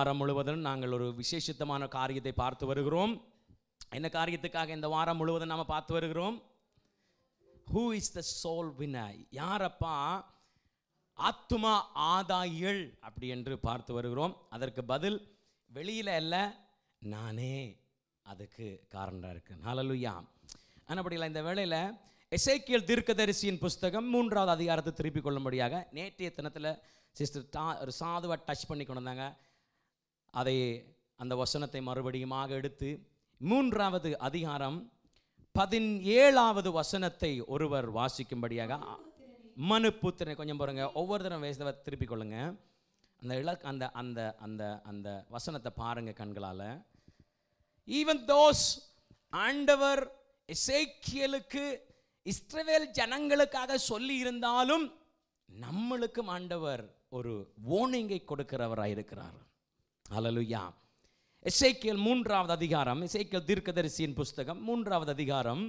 வாரம் முழுவதும் நாங்கள் ஒரு விசேஷித்தமான காரியத்தை பார்த்து வருகிறோம் என்ன காரியத்துக்காக இந்த வாரம் முழுவதும் நாம் பார்த்து வருகிறோம் who is the soul winner யாரப்பா ஆத்துமா ஆதாயிகள் அப்படி என்று பார்த்து வருகிறோம் அதற்கு பதில் வெளியில அல்ல நானே அதுக்கு காரணம் இருக்கு ஹalleluya ஆனபடியில் இந்த வேளையில் எசேக்கியல் தீர்க்கதரிசியின் புஸ்தகம் மூன்றாவது அதிகாரத்தை திருப்பிக் கொள்ளும்படியாக நேற்றைய தினத்தில் சிஸ்டர் டா ஒரு சாதுவை டச் பண்ணி கொண்டு வந்தாங்க அதை அந்த வசனத்தை மறுபடியுமாக எடுத்து மூன்றாவது அதிகாரம் பதினேழாவது வசனத்தை ஒருவர் வாசிக்கும்படியாக மனுப்புத்திரனை கொஞ்சம் பாருங்க ஒவ்வொரு தரம் வேசவை திருப்பிக் கொள்ளுங்க அந்த இலக் அந்த அந்த அந்த அந்த வசனத்தை பாருங்க கண்களால் ஈவன் தோஸ் ஆண்டவர் எசேக்கியலுக்கு இஸ்ரவேல் ஜனங்களுக்காக சொல்லி இருந்தாலும் நம்மளுக்கும் ஆண்டவர் ஒரு ஓனிங்கை கொடுக்கிறவராக இருக்கிறார் ஹalleluya எசேக்கியல் மூன்றாவது அதிகாரம் எசேக்கியல் தீர்க்கதரிசியின் புஸ்தகம் மூன்றாவது அதிகாரம்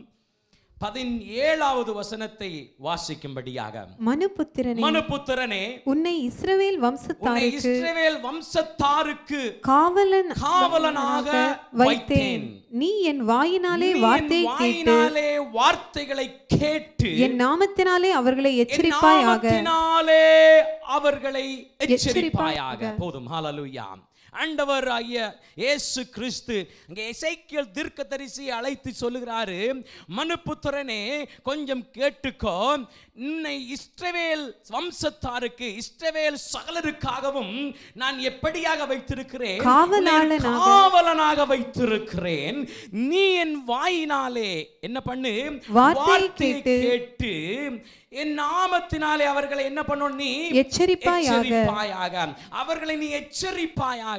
பதினேழாவது வசனத்தை வாசிக்கும்படியாக மனுபுத்திரனே மனுபுத்திரனே உன்னை இஸ்ரவேல் உன்னை வம்சத்தாருக்கு இஸ்ரவேல் வம்சத்தாருக்கு காவலன் காவலனாக வைத்தேன் வைத்தேன் நீ என் வாயினாலே நீ என் வார்த்தையை கேட்டு வாயினாலே வார்த்தைகளை கேட்டு என் நாமத்தினாலே அவர்களை என் எச்சரிப்பாயாக நாமத்தினாலே அவர்களை எச்சரிப்பாயாக எச்சரிப்பாயாக. போதும் ஹalleluya ஆண்டவர் ஐய இயேசு கிறிஸ்து அங்கே எசேக்கியல் தீர்க்கதரிசி அழைத்து சொல்லுகிறாரு மனுப்புத்திரனே கொஞ்சம் கேட்டுக்கோ உன்னை இஸ்ரவேல் வம்சத்தாருக்கு இஸ்ரவேல் சகலருக்காகவும் நான் எப்படியாக வைத்திருக்கிறேன் உன்னை காவலாளனாக. காவலனாக வைத்திருக்கிறேன் நீ என் வாயினாலே என்ன பண்ணு வார்த்தையை வார்த்தையை கேட்டு கேட்டு என் நாமத்தினாலே அவர்களை என்ன பண்ணணும் நீ எச்சரிப்பாயாக. எச்சரிப்பாயாக அவர்களை நீ எச்சரிப்பாயாக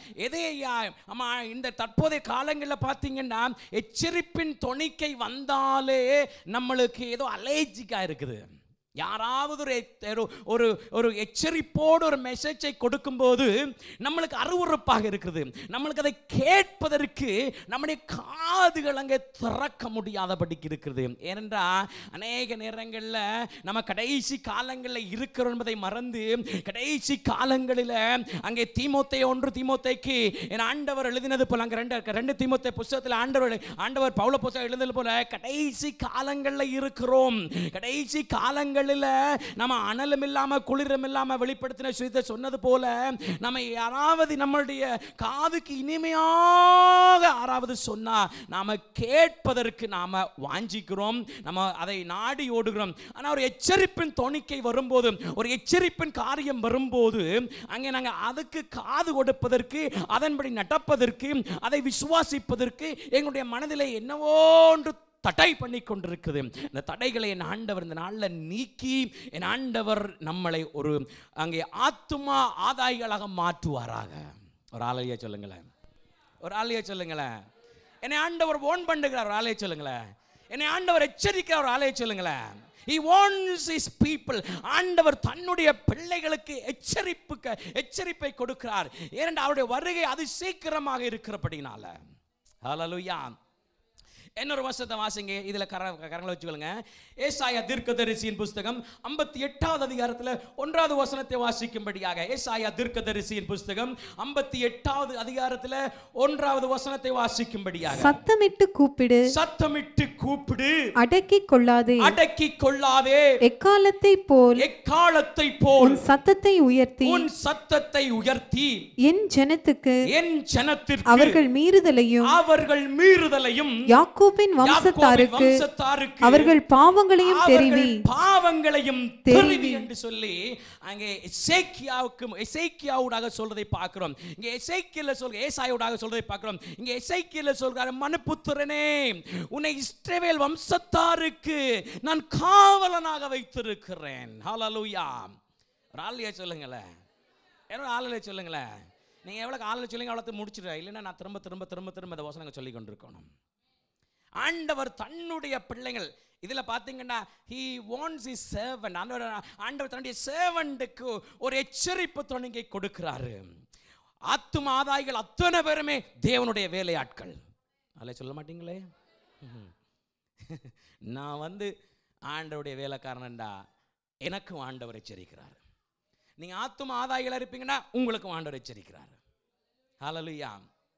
எதையா ஆமா இந்த தற்போதைய காலங்களில் பார்த்தீங்கன்னா எச்சரிப்பின் தொனிக்கை வந்தாலே நம்மளுக்கு ஏதோ அலேஜிக்கா இருக்குது யாராவது ஒரு எச்- ஒரு- ஒரு ஒரு எச்சரிப்போடு ஒரு மெசேஜை கொடுக்கும்போது நம்மளுக்கு அருவருப்பாக இருக்குது நம்மளுக்கு அதை கேட்பதற்கு நம்முடைய காதுகள் அங்கே திறக்க முடியாதபடிக்கு இருக்குது ஏனென்றால் அநேக நேரங்களில் நம்ம கடைசி காலங்களில் இருக்கிறோம் என்பதை மறந்து கடைசி காலங்களில் அங்கே தீமோத்தை ஒன்று தீமோத்தைக்கு என் ஆண்டவர் எழுதினது போல அங்கே ரெண்டு ரெண்டு தீமோத்தை புஸ்தகத்தில் ஆண்டவர் ஆண்டவர் பவுல புஸ்தகம் எழுதினது போல கடைசி காலங்களில் இருக்கிறோம் கடைசி காலங்களில் நம்ம அனலும் இல்லாம குளிரும் இல்லாம வெளிப்படுத்தின சுயத்தை சொன்னது போல நம்ம யாராவது நம்மளுடைய காதுக்கு இனிமையாக யாராவது சொன்னா நாம கேட்பதற்கு நாம வாஞ்சிக்கிறோம் நம்ம அதை நாடி ஓடுகிறோம் ஆனா ஒரு எச்சரிப்பின் தொனிக்கை வரும்போது ஒரு எச்சரிப்பின் காரியம் வரும்போது அங்கே நாங்க அதுக்கு காது கொடுப்பதற்கு அதன்படி நடப்பதற்கு அதை விசுவாசிப்பதற்கு எங்களுடைய மனதிலே என்னவோ ஒன்று தடை பண்ணி கொண்டிருக்குது இந்த தடைகளை என் ஆண்டவர் இந்த நாளில் நீக்கி என் ஆண்டவர் நம்மளை ஒரு அங்கே ஆத்துமா ஆதாயிகளாக மாற்றுவாராக ஒரு ஆலையா சொல்லுங்களேன் ஒரு ஆலையா சொல்லுங்களேன் என்னை ஆண்டவர் ஓன் பண்ணுகிறார் ஒரு ஆலையை சொல்லுங்களேன் என்னை ஆண்டவர் எச்சரிக்கிறார் ஒரு ஆலையை சொல்லுங்களேன் He wants his people ஆண்டவர் தன்னுடைய பிள்ளைகளுக்கு எச்சரிப்புக்கு எச்சரிப்பை கொடுக்கிறார் ஏனென்றால் அவருடைய வருகை அது சீக்கிரமாக இருக்கிறபடினால ஹalleluya இன்னொரு வருஷத்தை வாசிங்க இதுல கர கரங்களை வச்சுக்கொள்ளுங்க ஏசாயா தீர்க்கதரிசியின் புஸ்தகம் ஐம்பத்தி எட்டாவது அதிகாரத்தில் ஒன்றாவது வசனத்தை வாசிக்கும்படியாக ஏசாயா தீர்க்கதரிசியின் புஸ்தகம் ஐம்பத்தி எட்டாவது அதிகாரத்தில் ஒன்றாவது வசனத்தை வாசிக்கும்படியாக சத்தமிட்டு கூப்பிடு சத்தமிட்டு கூப்பிடு அடக்கிக் கொள்ளாதே அடக்கி கொள்ளாதே எக்காலத்தை போல் எக்காலத்தை போல் உன் சத்தத்தை உயர்த்தி உன் சத்தத்தை உயர்த்தி என் ஜனத்துக்கு என் ஜனத்திற்கு அவர்கள் மீறுதலையும் அவர்கள் மீறுதலையும் யாக்கோபின் யாக்கோபின் வம்சத்தாருக்கு வம்சத்தாருக்கு அவர்கள் பாவங்களையும் தெரிவி அவர்கள் பாவங்களையும் தெரிவி. தெரிவி என்று சொல்லி அங்கே எசேக்கியாவுக்கு எசேக்கியாவுடாக சொல்றதை பார்க்கிறோம் இங்க எசேக்கியல சொல்ற ஏசாயோடாக சொல்றதை பார்க்கிறோம் இங்க எசேக்கியல சொல்றாரு மனுப்புத்திரனே உன்னை இஸ்ரவேல் வம்சத்தாருக்கு நான் காவலனாக வைத்திருக்கிறேன் ஹalleluya ஒரு ஆளியா சொல்லுங்களேன் என்ன ஆளில் சொல்லுங்களேன் நீங்க எவ்வளவு ஆளில் சொல்லுங்க அவ்வளோ முடிச்சிடுற இல்லைன்னா நான் திரும்ப திரும்ப திரும்ப திரும்ப இந்த வசனங்க சொல்லி கொண்டிருக்கணும் ஆண்டவர் தன்னுடைய பிள்ளைகள் இதில் பார்த்தீங்கன்னா ஹி வாண்ட்ஸ் இஸ் சேவன் ஆண்டவர் ஆண்டவர் தன்னுடைய சேவண்டுக்கு ஒரு எச்சரிப்பு துணைங்கை கொடுக்கிறாரு ஆத்தும ஆதாய்கள் அத்தனை பேருமே தேவனுடைய வேலையாட்கள் அதில் சொல்ல மாட்டீங்களே ம்ஹும். நான் வந்து ஆண்டவருடைய வேலைக்காரனண்டா எனக்கும் ஆண்டவர் எச்சரிக்கிறார் நீங்கள் ஆத்தும ஆதாயிகளா இருப்பீங்கன்னா உங்களுக்கும் ஆண்டவர் எச்சரிக்கிறார் Hallelujah.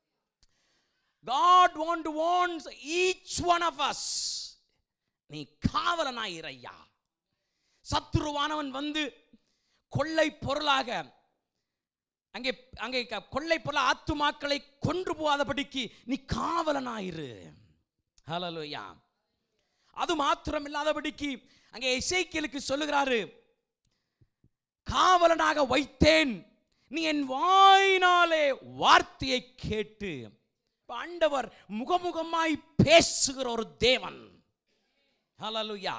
God want wants each one of us நீ காவலனாய் இறையா சத்துருவானவன் வந்து கொள்ளை பொருளாக அங்கே அங்கே க- கொள்ளை பொருள் ஆத்துமாக்களை கொன்று போகாதபடிக்கு நீ காவலனாயிரு ஹalleluya அது மாத்திரம் இல்லாதபடிக்கு அங்கே எசேக்கியலுக்கு சொல்லுகிறாரு காவலனாக வைத்தேன் நீ என் வாயினாலே வார்த்தையை கேட்டு இப்ப ஆண்டவர் முகமுகமாய் பேசுகிற ஒரு தேவன் ஹalleluya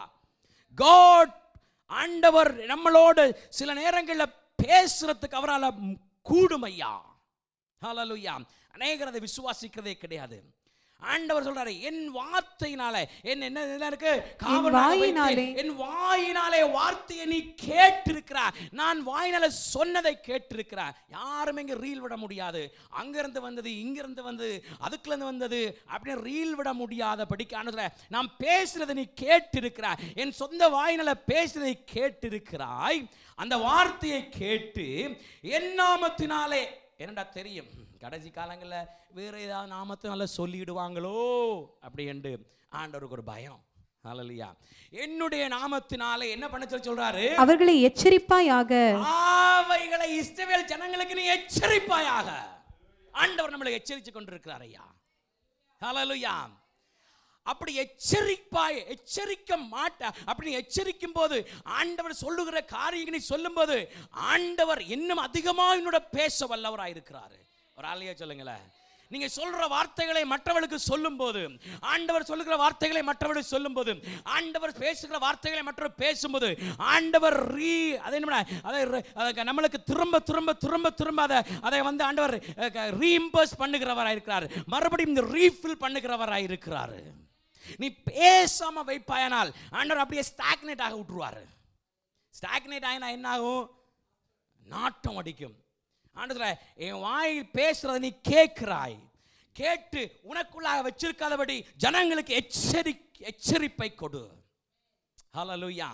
God ஆண்டவர் நம்மளோடு சில நேரங்களில் பேசுறதுக்கு அவரால் கூடும் ஐயா ஹalleluya அநேகர் அதை விசுவாசிக்கிறதே கிடையாது ஆண்டவர் சொல்றாரு என் வார்த்தையினால என் என்ன என்ன இருக்கு காவலாக வாயினாலே. வைத்தேன். என் வாயினாலே வார்த்தையை நீ கேட்டிருக்கிறாய் நான் வாயினால சொன்னதை கேட்டிருக்கிறாய் யாரும் இங்க ரீல் விட முடியாது அங்கிருந்து வந்தது இங்கிருந்து வந்தது அதுக்குலேருந்து வந்தது அப்படின்னு ரீல் விட முடியாத படிக்க நான் பேசுறதை நீ கேட்டிருக்கிறாய் என் சொந்த வாயினால பேசுறதை கேட்டிருக்கிறாய் அந்த வார்த்தையை கேட்டு என் நாமத்தினாலே என்னடா தெரியும் கடைசி காலங்களில் வேற ஏதாவது நாமத்தினால சொல்லிடுவாங்களோ அப்படி என்று ஆண்டவருக்கு ஒரு பயம் ஹalleluya என்னுடைய நாமத்தினாலே என்ன பண்ண சொல்லி சொல்றாரு அவர்களை எச்சரிப்பாயாக அவைகளை இஸ்ரவேல் ஜனங்களுக்கு நீ எச்சரிப்பாயாக ஆண்டவர் நம்மளை எச்சரித்து கொண்டிருக்கிறார் ஐயா ஹalleluya அப்படி எச்சரிப்பாய் எச்சரிக்க மாட்ட அப்படி நீ எச்சரிக்கும் போது ஆண்டவர் சொல்லுகிற காரியங்களை சொல்லும்போது ஆண்டவர் இன்னும் அதிகமாக என்னோட பேச வல்லவராய் இருக்கிறாரு ஒரு ஆளையே சொல்லுங்களேன் நீங்க சொல்ற வார்த்தைகளை மற்றவர்களுக்கு சொல்லும்போது ஆண்டவர் சொல்லுகிற வார்த்தைகளை மற்றவர்களுக்கு சொல்லும்போது ஆண்டவர் பேசுகிற வார்த்தைகளை மற்றவர் பேசும்போது ஆண்டவர் ரீ அதை என்ன பண்ண- அதை ர- அதை நம்மளுக்கு திரும்ப திரும்ப திரும்ப திரும்ப அதை அதை வந்து ஆண்டவர் ரீஇம்பர்ஸ் பண்ணுகிறவராய் இருக்கிறார் மறுபடியும் இந்த ரீஃபில் பண்ணுகிறவராய் இருக்கிறார் நீ பேசாம வைப்பாயானால் ஆண்டவர் அப்படியே ஸ்டாக்னேட் ஆக விட்டுருவாரு ஸ்டாக்னேட் ஆகினா என்ன ஆகும் நாட்டம் அடிக்கும் ஆண்டவர் என் வாயில் பேசுறத நீ கேட்கிறாய் கேட்டு உனக்குள்ளாக வச்சிருக்காதபடி ஜனங்களுக்கு எச்சரி எச்சரிப்பை கொடு ஹalleluya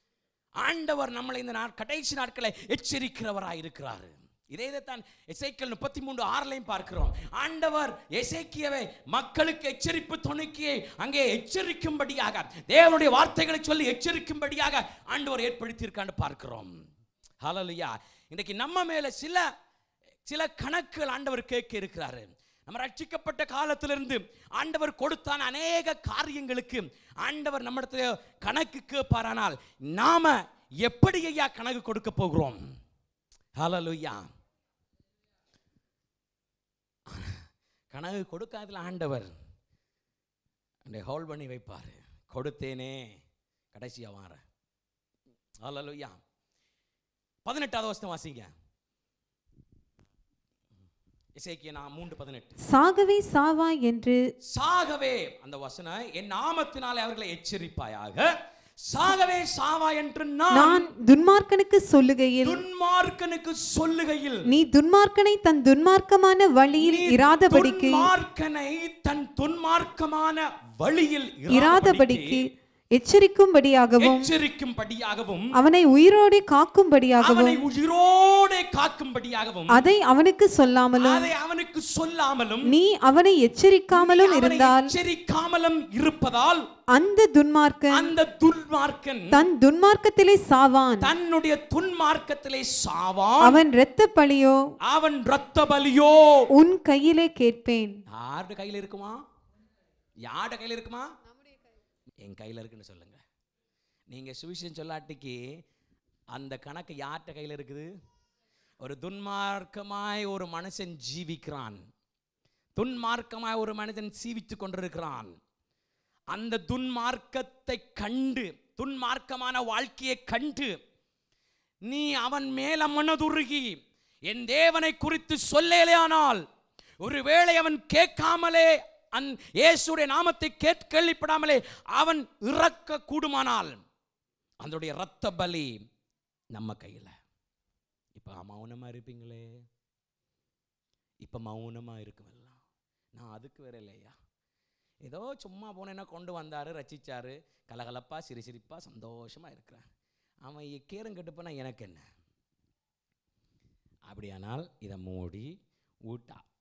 ஆண்டவர் நம்மளை இந்த நாட் கடைசி நாட்களை எச்சரிக்கிறவராய் இருக்கிறார் இதே தான் எசேக்கியல் முப்பத்தி மூன்று ஆறுலையும் பார்க்கிறோம் ஆண்டவர் எசேக்கியவை மக்களுக்கு எச்சரிப்பு துணைக்கியை அங்கே எச்சரிக்கும்படியாக தேவனுடைய வார்த்தைகளை சொல்லி எச்சரிக்கும்படியாக ஆண்டவர் ஏற்படுத்தியிருக்கான்னு பார்க்கிறோம் ஹalleluya இன்னைக்கு நம்ம மேல சில சில கணக்குகள் ஆண்டவர் கேட்க இருக்கிறாரு நம்ம ரட்சிக்கப்பட்ட காலத்திலிருந்து ஆண்டவர் கொடுத்தான அநேக காரியங்களுக்கு ஆண்டவர் நம்மிடத்துல கணக்கு கேட்பாரானால் நாம எப்படி ஐயா கணக்கு கொடுக்க போகிறோம் ஹalleluya கணக்கு கொடுக்காதல ஆண்டவர் அந்த ஹோல் பண்ணி வைப்பார் கொடுத்தேனே கடைசியா வார ஹalleluya பதினெட்டாவது வருஷம் வாசிங்க இசைக்கிய நான் மூன்று பதினெட்டு சாகவே சாவாய் என்று சாகவே அந்த வசனம் என் நாமத்தினாலே அவர்களை எச்சரிப்பாயாக சாகவே சாவா என்று நான் நான் துன்மார்க்கனுக்கு சொல்லுகையில் துன்மார்க்கனுக்கு சொல்லுகையில் நீ துன்மார்க்கனை தன் துன்மார்க்கமான வழியில் நீ இராதபடிக்கு துன்மார்க்கனை தன் துன்மார்க்கமான வழியில் இராதபடிக்கு எச்சரிக்கும்படியாகவும் எச்சரிக்கும்படியாகவும் அவனை உயிரோடு காக்கும்படியாகவும் அவனை உயிரோடு காக்கும்படியாகவும் அதை அவனுக்கு சொல்லாமலும் அதை அவனுக்கு சொல்லாமலும் நீ அவனை எச்சரிக்காமலும் அவனை இருந்தால் எச்சரிக்காமலும் இருப்பதால் அந்த துன்மார்க்கன் அந்த துன்மார்க்கன் தன் துன்மார்க்கத்திலே சாவான் தன்னுடைய துன்மார்க்கத்திலே சாவான் அவன் இரத்த பழியோ அவன் இரத்த பலியோ உன் கையிலே கேட்பேன் யாருடைய கையில் இருக்குமா யாருடைய கையில் இருக்குமா என் கையில் இருக்குன்னு சொல்லுங்க நீங்க சுவிசேஷம் சொல்லாட்டிக்கு அந்த கணக்கு யார்கிட்ட கையில் இருக்குது ஒரு துன்மார்க்கமாய் ஒரு மனுஷன் ஜீவிக்கிறான் துன்மார்க்கமாய் ஒரு மனிதன் சீவித்துக் கொண்டிருக்கிறான் அந்த துன்மார்க்கத்தை கண்டு துன்மார்க்கமான வாழ்க்கையை கண்டு நீ அவன் மேல மனதுருகி என் தேவனை குறித்து சொல்லலையானால் ஒருவேளை அவன் கேட்காமலே அந் இயேசுடைய நாமத்தை கேட் கேள்விப்படாமலே அவன் இறக்க கூடுமானால் அதனுடைய இரத்த பலி நம்ம கையில் இப்போ மௌனமா இருப்பீங்களே இப்போ மௌனமா இருக்குமெல்லாம் நான் அதுக்கு வேற இல்லையா ஏதோ சும்மா போனேன்னா கொண்டு வந்தாரு ரசிச்சாரு கலகலப்பா சிரிசிரிப்பா சந்தோஷமா இருக்கிறேன் அவன் கேரம் கெட்டுப்போனா எனக்கு என்ன அப்படியானால் இதை மூடி ஊட்டா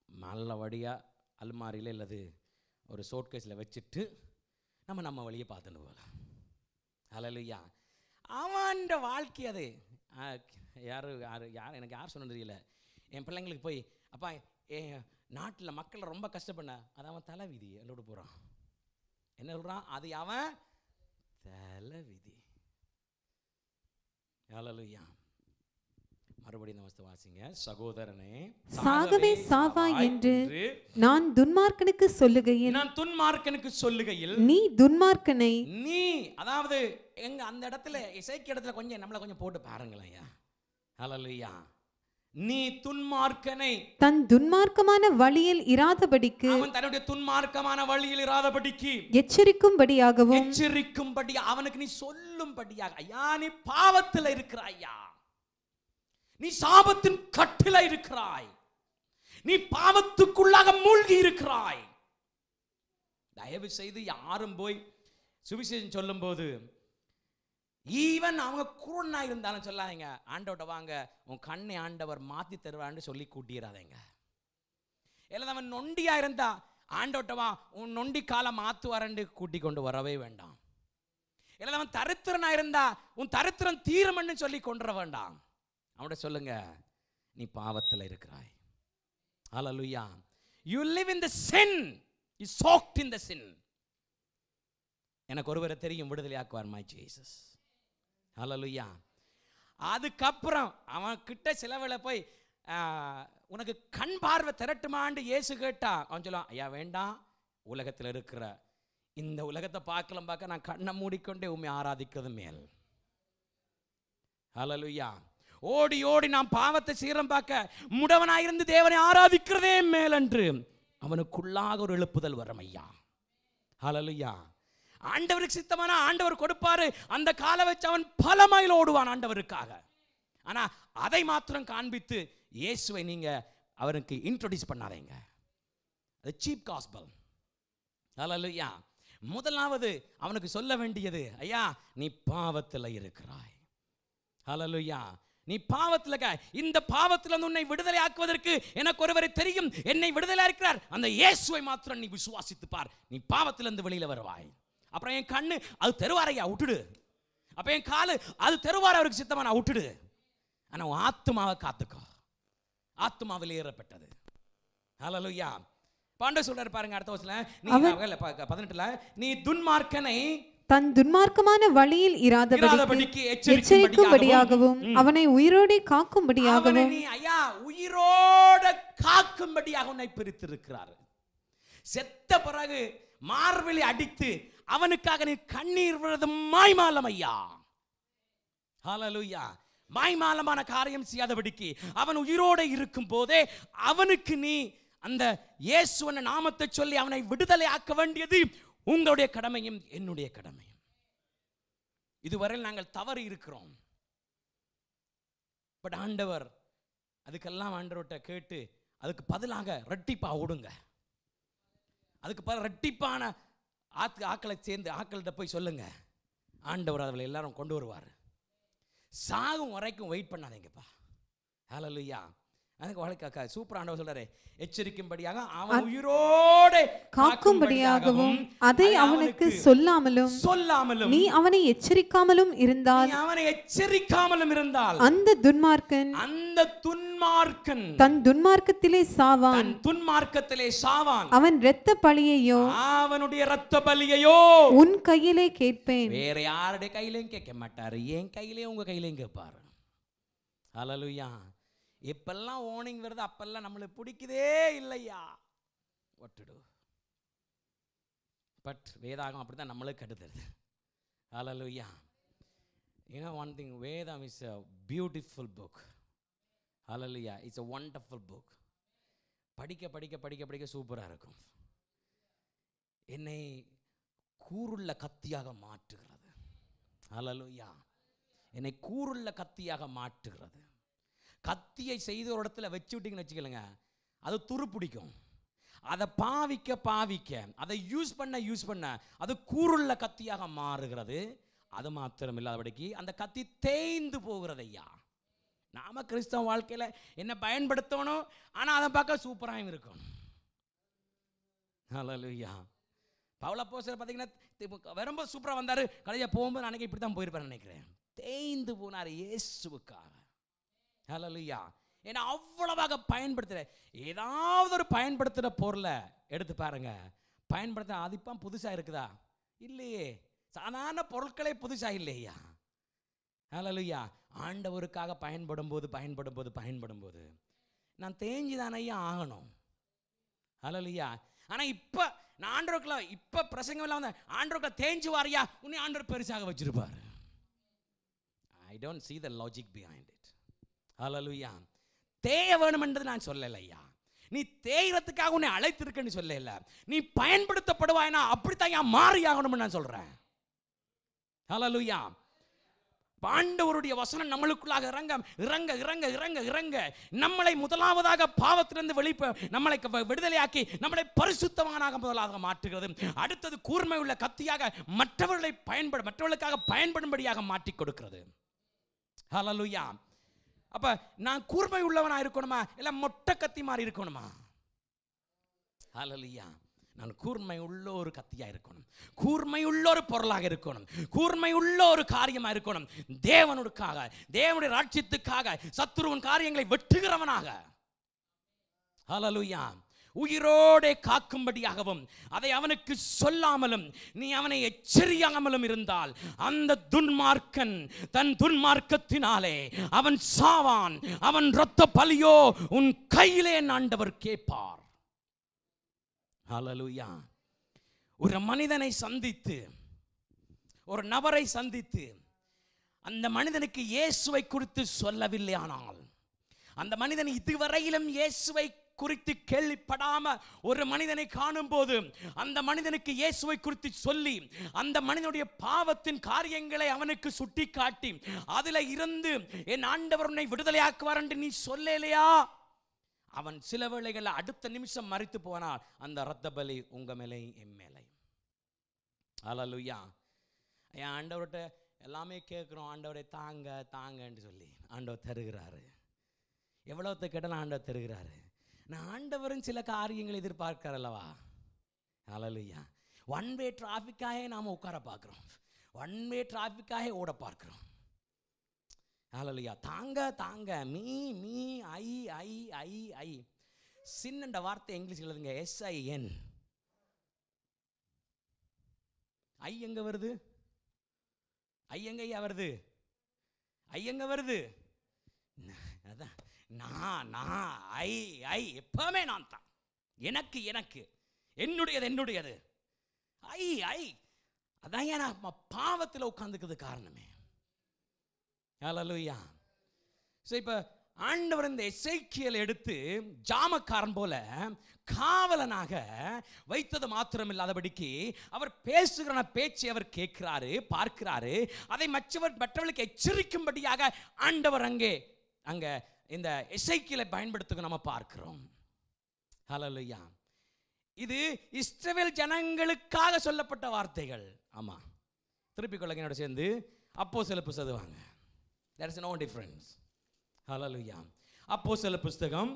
நல்லபடியாக அல்மாரியில் இல்லது ஒரு ஷோட் கேஸில் வச்சுட்டு நம்ம நம்ம வழியை பார்த்துட்டு போகலாம் ஹalleluya அவன்ட வாழ்க்கை அது ஆ, யாரு யார் யார் எனக்கு யார் சொன்னது தெரியல என் பிள்ளைங்களுக்கு போய் அப்பா என் நாட்டில் மக்கள் ரொம்ப கஷ்டப்பண்ண அது அவன் தலை விதி என்னோட போகிறான் என்ன சொல்கிறான் அது அவன் தலை விதி ஹalleluya மறுபடியும் நமஸ்தே வாசிங்க சகோதரனே சாகவே சாவாய் என்று நான் துன்மார்க்கனுக்கு சொல்லுகையில் நான் துன்மார்க்கனுக்கு சொல்லுகையில் நீ துன்மார்க்கனை நீ அதாவது எங்க அந்த இடத்துல இசைக்கு இடத்துல கொஞ்சம் நம்மளை கொஞ்சம் போட்டு பாருங்களேன் ஐயா ஹalleluya நீ துன்மார்க்கனை தன் துன்மார்க்கமான வழியில் இராதபடிக்கு அவன் தன்னுடைய துன்மார்க்கமான வழியில் இராதபடிக்கு எச்சரிக்கும்படியாகவும் எச்சரிக்கும்படி அவனுக்கு நீ சொல்லும்படியாக ஐயா நீ பாவத்தில் இருக்கிறாய் ஐயா நீ சாபத்தின் கட்டில இருக்கிறாய் நீ பாவத்துக்குள்ளாக மூழ்கி இருக்கிறாய் தயவு செய்து யாரும் போய் சுவிசேஷம் சொல்லும்போது ஈவன் அவங்க குருடனா இருந்தாலும் சொல்லாதீங்க ஆண்டவட்ட வாங்க உன் கண்ணை ஆண்டவர் மாத்தி தருவான்னு சொல்லி கூட்டிடாதீங்க இல்லை அவன் நொண்டியா இருந்தா ஆண்டவட்ட வா உன் நொண்டி காலை மாத்துவாரண்டு கூட்டி கொண்டு வரவே வேண்டாம் இல்லை அவன் தரித்திரனா இருந்தா உன் தரித்திரம் தீரமன்னு சொல்லி கொண்டு வர வேண்டாம் அவன்கிட்ட சொல்லுங்க நீ பாவத்தில் இருக்கிறாய் ஹalleluya you live in the sin you soaked in the sin எனக்கு ஒருவரை தெரியும் விடுதலையாக்குவார் மை ஜீசஸ் ஹalleluya அதுக்கப்புறம் அவன் கிட்ட சிலவில் போய் ஆ, உனக்கு கண் பார்வை திரட்டுமான்னு இயேசு கேட்டா அவன் சொல்லுவான் ஐயா வேண்டாம் உலகத்தில் இருக்கிற இந்த உலகத்தை பார்க்கலாம் பார்க்க நான் கண்ணை மூடிக்கொண்டே உண்மை ஆராதிக்கிறது மேல் ஹalleluya ஓடி ஓடி நாம் பாவத்தை சீரம் பார்க்க முடவனாயிருந்து தேவனை ஆராதிக்கிறதே மேல் என்று அவனுக்குள்ளாக ஒரு எழுப்புதல் வரும் ஐயா ஹalleluya ஆண்டவருக்கு சித்தமான ஆண்டவர் கொடுப்பாரு அந்த காலை வச்சு அவன் பல மைல் ஓடுவான் ஆண்டவருக்காக ஆனா அதை மாத்திரம் காண்பித்து இயேசுவை நீங்க அவருக்கு இன்ட்ரோடியூஸ் பண்ணாதீங்க அது சீப் காஸ்பல் ஹalleluya முதலாவது அவனுக்கு சொல்ல வேண்டியது ஐயா நீ பாவத்தில் இருக்கிறாய் ஹalleluya நீ பாவத்தில் இருக்க இந்த பாவத்தில் இருந்து உன்னை விடுதலை ஆக்குவதற்கு எனக்கு ஒருவரை தெரியும் என்னை விடுதலை இருக்கிறார் அந்த இயேசுவை மாத்திரம் நீ விசுவாசித்து பார் நீ பாவத்திலிருந்து வெளியில வருவாய் அப்புறம் என் கண்ணு அது தெருவாரையா விட்டுடு அப்ப என் காலு அது தெருவார அவருக்கு சித்தமா நான் விட்டுடு ஆனா உன் ஆத்துமாவை காத்துக்கோ ஆத்துமாவில் ஏறப்பட்டது ஹalleluya பாண்டவர் சொல்றாரு பாருங்க அடுத்த வருஷத்துல நீ பதினெட்டுல நீ துன்மார்க்கனை தன் துன்மார்க்கமான வழியில் இராதபடிக்கு இராதபடிக்கு எச்சரிக்கும்படியாகவும் அவனை உயிரோடே காக்கும்படியாகவும் அவனை நீ ஐயா உயிரோட காக்கும்படியாக உன்னை பிரித்திருக்கிறார் செத்த பிறகு மார்பிலை அடித்து அவனுக்காக நீ கண்ணீர் விழுது மாய்மாலம் ஐயா ஹalleluya மாய்மாலமான காரியம் செய்யாதபடிக்கு அவன் உயிரோட இருக்கும் போதே அவனுக்கு நீ அந்த இயேசுவன நாமத்தை சொல்லி அவனை விடுதலை ஆக்க வேண்டியது உங்களுடைய கடமையும் என்னுடைய கடமையும் இதுவரையில் நாங்கள் தவறு இருக்கிறோம் பட் ஆண்டவர் அதுக்கெல்லாம் ஆண்டவர்கிட்ட கேட்டு அதுக்கு பதிலாக ரெட்டிப்பா ஓடுங்க அதுக்கு பதில் ரெட்டிப்பான ஆக்கு ஆக்களை சேர்ந்து ஆக்கள்கிட்ட போய் சொல்லுங்க ஆண்டவர் அதில் எல்லாரும் கொண்டு வருவார் சாகும் வரைக்கும் வெயிட் பண்ணாதீங்கப்பா ஹalleluya அதுக்கு வாழ்க்கை சூப்பர் ஆண்டவர் சொல்றாரு எச்சரிக்கும்படியாக அவன் உயிரோட காக்கும்படியாகவும் அதை அதை அவனுக்கு சொல்லாமலும் சொல்லாமலும் நீ அவனை எச்சரிக்காமலும் இருந்தால் நீ அவனை எச்சரிக்காமலும் இருந்தால் அந்த துன்மார்க்கன் அந்த துன்மார்க்கன் தன் துன்மார்க்கத்திலே சாவான் தன் துன்மார்க்கத்திலே சாவான் அவன் இரத்த பழியையோ அவனுடைய ரத்த பலியையோ உன் கையிலே கேட்பேன் வேற யாருடைய கையிலையும் கேட்க மாட்டாரு என் கையிலையும் உங்க கையிலையும் கேட்பாரு ஹalleluya எப்பெல்லாம் ஓனிங் வருது அப்பெல்லாம் நம்மளுக்கு பிடிக்குதே இல்லையா ஒட்டுடு பட் வேதாகம் அப்படிதான் நம்மளுக்கு கெடுதது hallelujah you know one thing வேதம் is a beautiful book hallelujah it's a wonderful book படிக்க படிக்க படிக்க படிக்க சூப்பராக இருக்கும் என்னை கூருள்ள கத்தியாக மாற்றுகிறது ஹalleluya என்னை கூருள்ள கத்தியாக மாற்றுகிறது கத்தியை செய்து ஒரு இடத்துல வச்சு விட்டீங்கன்னு வச்சுக்கலுங்க அது துரு பிடிக்கும் அதை பாவிக்க பாவிக்க அதை யூஸ் பண்ண யூஸ் பண்ண அது கூருள்ள கத்தியாக மாறுகிறது அது மாத்திரம் இல்லாதபடிக்கு அந்த கத்தி தேய்ந்து போகிறது ஐயா நாம கிறிஸ்தவ வாழ்க்கையில என்ன பயன்படுத்தணும் ஆனா அதை பார்க்க சூப்பராகவும் இருக்கும் ஹalleluya பவுல போஸ்டர் பார்த்தீங்கன்னா தி- ரொம்ப சூப்பராக வந்தார் கடைசியாக போகும்போது நான் இப்படி தான் போயிருப்பேன் நினைக்கிறேன் தேய்ந்து போனார் இயேசுவுக்காக ஹalleluya ஏன்னா அவ்வளவாக பயன்படுத்துகிற ஏதாவது ஒரு பயன்படுத்துகிற பொருளை எடுத்து பாருங்க பயன்படுத்த அதிப்பம் புதுசாக இருக்குதா இல்லையே சாதாரண பொருட்களே புதுசாக இல்லையா ஹalleluya ஆண்டவருக்காக பயன்படும் போது பயன்படும் போது பயன்படும் போது நான் தேஞ்சி தானையா ஆகணும் ஹalleluya ஆனா இப்ப நான் ஆண்டவருக்குள்ள இப்ப பிரசங்கம் எல்லாம் வந்து ஆண்டவருக்குள்ள தேஞ்சு வாரியா உன்னை ஆண்டவர் பெருசாக வச்சிருப்பார் I don't see the logic behind it hallelujah தேய வேணுமென்றது நான் சொல்லல ஐயா நீ தேய்கிறதுக்காக உன்னை அழைத்திருக்கேன்னு சொல்லல நீ பயன்படுத்தப்படுவாய்னா அப்படித்தான் ஏன் மாறி ஆகணும்னு நான் சொல்றேன் ஹalleluya பாண்டவருடைய வசனம் நம்மளுக்குள்ளாக இறங்க இறங்க இறங்க இறங்க இறங்க நம்மளை முதலாவதாக பாவத்திலிருந்து வெளிப்ப நம்மளை க- விடுதலையாக்கி நம்மளை பரிசுத்தவானாக முதலாக மாற்றுகிறது அடுத்தது கூர்மை உள்ள கத்தியாக மற்றவர்களை பயன்பட மற்றவர்களுக்காக பயன்படும்படியாக மாற்றி கொடுக்கிறது ஹalleluya அப்ப நான் கூர்மை உள்ளவனா இருக்கணுமா இல்ல மொட்டை கத்தி மாதிரி இருக்கணுமா ஹalleluya நான் கூர்மை உள்ள ஒரு கத்தியா இருக்கணும் கூர்மை உள்ள ஒரு பொருளாக இருக்கணும் கூர்மை உள்ள ஒரு காரியமா இருக்கணும் தேவனுக்காக தேவனுடைய ராட்சியத்துக்காக சத்துருவின் காரியங்களை வெட்டுகிறவனாக ஹalleluya உயிரோடே காக்கும்படியாகவும் அதை அவனுக்கு சொல்லாமலும் நீ அவனை எச்சரியாமலும் இருந்தால் அந்த துன்மார்க்கன் தன் துன்மார்க்கத்தினாலே அவன் சாவான் அவன் இரத்த பலியோ உன் கையிலே என் ஆண்டவர் கேட்பார் ஹalleluya ஒரு மனிதனை சந்தித்து ஒரு நபரை சந்தித்து அந்த மனிதனுக்கு இயேசுவை குறித்து சொல்லவில்லை ஆனால் அந்த மனிதன் இதுவரையிலும் இயேசுவை குறித்து கேள்விப்படாம ஒரு மனிதனை காணும்போது அந்த மனிதனுக்கு இயேசுவை குறித்து சொல்லி அந்த மனிதனுடைய பாவத்தின் காரியங்களை அவனுக்கு சுட்டி காட்டி அதுல இருந்து என் ஆண்டவர் உன்னை விடுதலையாக்குவார் என்று நீ சொல்லலையா அவன் சில வேளைகளில் அடுத்த நிமிஷம் மறித்து போனால் அந்த இரத்த பலி உங்க மேலே என் மேலே அலலுயா என் ஆண்டவர்கிட்ட எல்லாமே கேட்குறோம் ஆண்டவரை தாங்க தாங்கன்னு சொல்லி ஆண்டவர் தருகிறாரு எவ்வளோத்த கேட்டாலும் ஆண்டவர் தருகிறாரு நான் ஆண்டவரும் சில காரியங்களை எதிர்பார்க்கிறார் அல்லவா அலலுயா ஒன் வே டிராஃபிக்காக நாம் உட்கார பார்க்குறோம் ஒன் வே டிராஃபிக்காக ஓட பார்க்குறோம் ஹalleluya தாங்க தாங்க மீ மீ ஐ ஐ ஐ ஐ சின்னண்ட வார்த்தை இங்கிலீஷ் எழுதுங்க எஸ்ஐஎன் ஐ எங்க வருது ஐ எங்க ஐயா வருது ஐ எங்க வருது ந- அதான் நான் நான் ஐ ஐ எப்பவுமே நான் தான் எனக்கு எனக்கு என்னுடையது என்னுடையது ஐ ஐ அதான் ஏன் நான் பாவத்தில் உட்காந்துக்கிறது காரணமே ஹalleluya ஸோ இப்போ ஆண்டவர் இந்த எசைக்கியல் எடுத்து ஜாமக்காரன் போல காவலனாக வைத்தது மாத்திரம் இல்லாதபடிக்கு அவர் பேசுகிற பேச்சை அவர் கேட்கிறாரு பார்க்கிறாரு அதை மற்றவர் மற்றவர்களுக்கு எச்சரிக்கும்படியாக ஆண்டவர் அங்கே அங்க இந்த எசைக்கியலை பயன்படுத்துக நம்ம பார்க்கிறோம் ஹalleluya இது இஸ்ரவேல் ஜனங்களுக்காக சொல்லப்பட்ட வார்த்தைகள் ஆமா திருப்பிக் கொள்ளுங்க என்னோட சேர்ந்து அப்போ சில புஸ்தகம் there is no difference hallelujah அப்போ சில புஸ்தகம்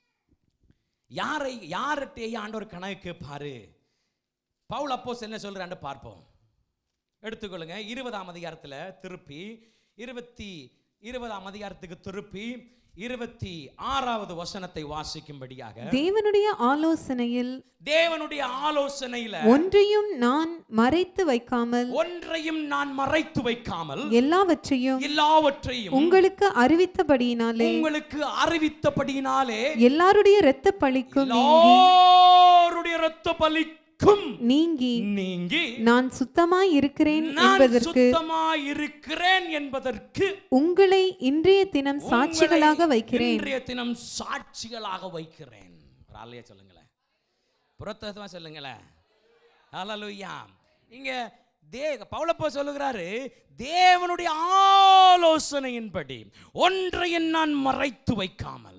யாரை யார்கிட்ட ஆண்டவர் கணக்கு கேட்பாரு பவுல் அப்போஸ் என்ன சொல்றான்னு பார்ப்போம் எடுத்துக்கொள்ளுங்க இருபதாம் அதிகாரத்துல திருப்பி இருபத்தி இருபதாம் அதிகாரத்துக்கு திருப்பி இருபத்தி ஆறாவது வசனத்தை வாசிக்கும்படியாக தேவனுடைய ஆலோசனையில் தேவனுடைய ஆலோசனையில ஒன்றையும் நான் மறைத்து வைக்காமல் ஒன்றையும் நான் மறைத்து வைக்காமல் எல்லாவற்றையும் எல்லாவற்றையும் உங்களுக்கு அறிவித்தபடியினாலே உங்களுக்கு அறிவித்தபடியினாலே எல்லாருடைய இரத்த பழிக்கும் எல்லாருடைய ரத்த பலிக்கும் நீங்கி நீங்கி நான் சுத்தமாய் இருக்கிறேன் நான் என்பதற்கு சுத்தமாய் இருக்கிறேன் என்பதற்கு உங்களை இன்றைய தினம் சாட்சிகளாக உங்களை வைக்கிறேன் இன்றைய தினம் சாட்சிகளாக வைக்கிறேன் ஒரு ஆளையே சொல்லுங்களேன் புறத்தமா சொல்லுங்களேன் ஹalleluya இங்க தே பவுலப்போ சொல்லுகிறாரு தேவனுடைய ஆலோசனையின்படி ஒன்றையும் நான் மறைத்து வைக்காமல்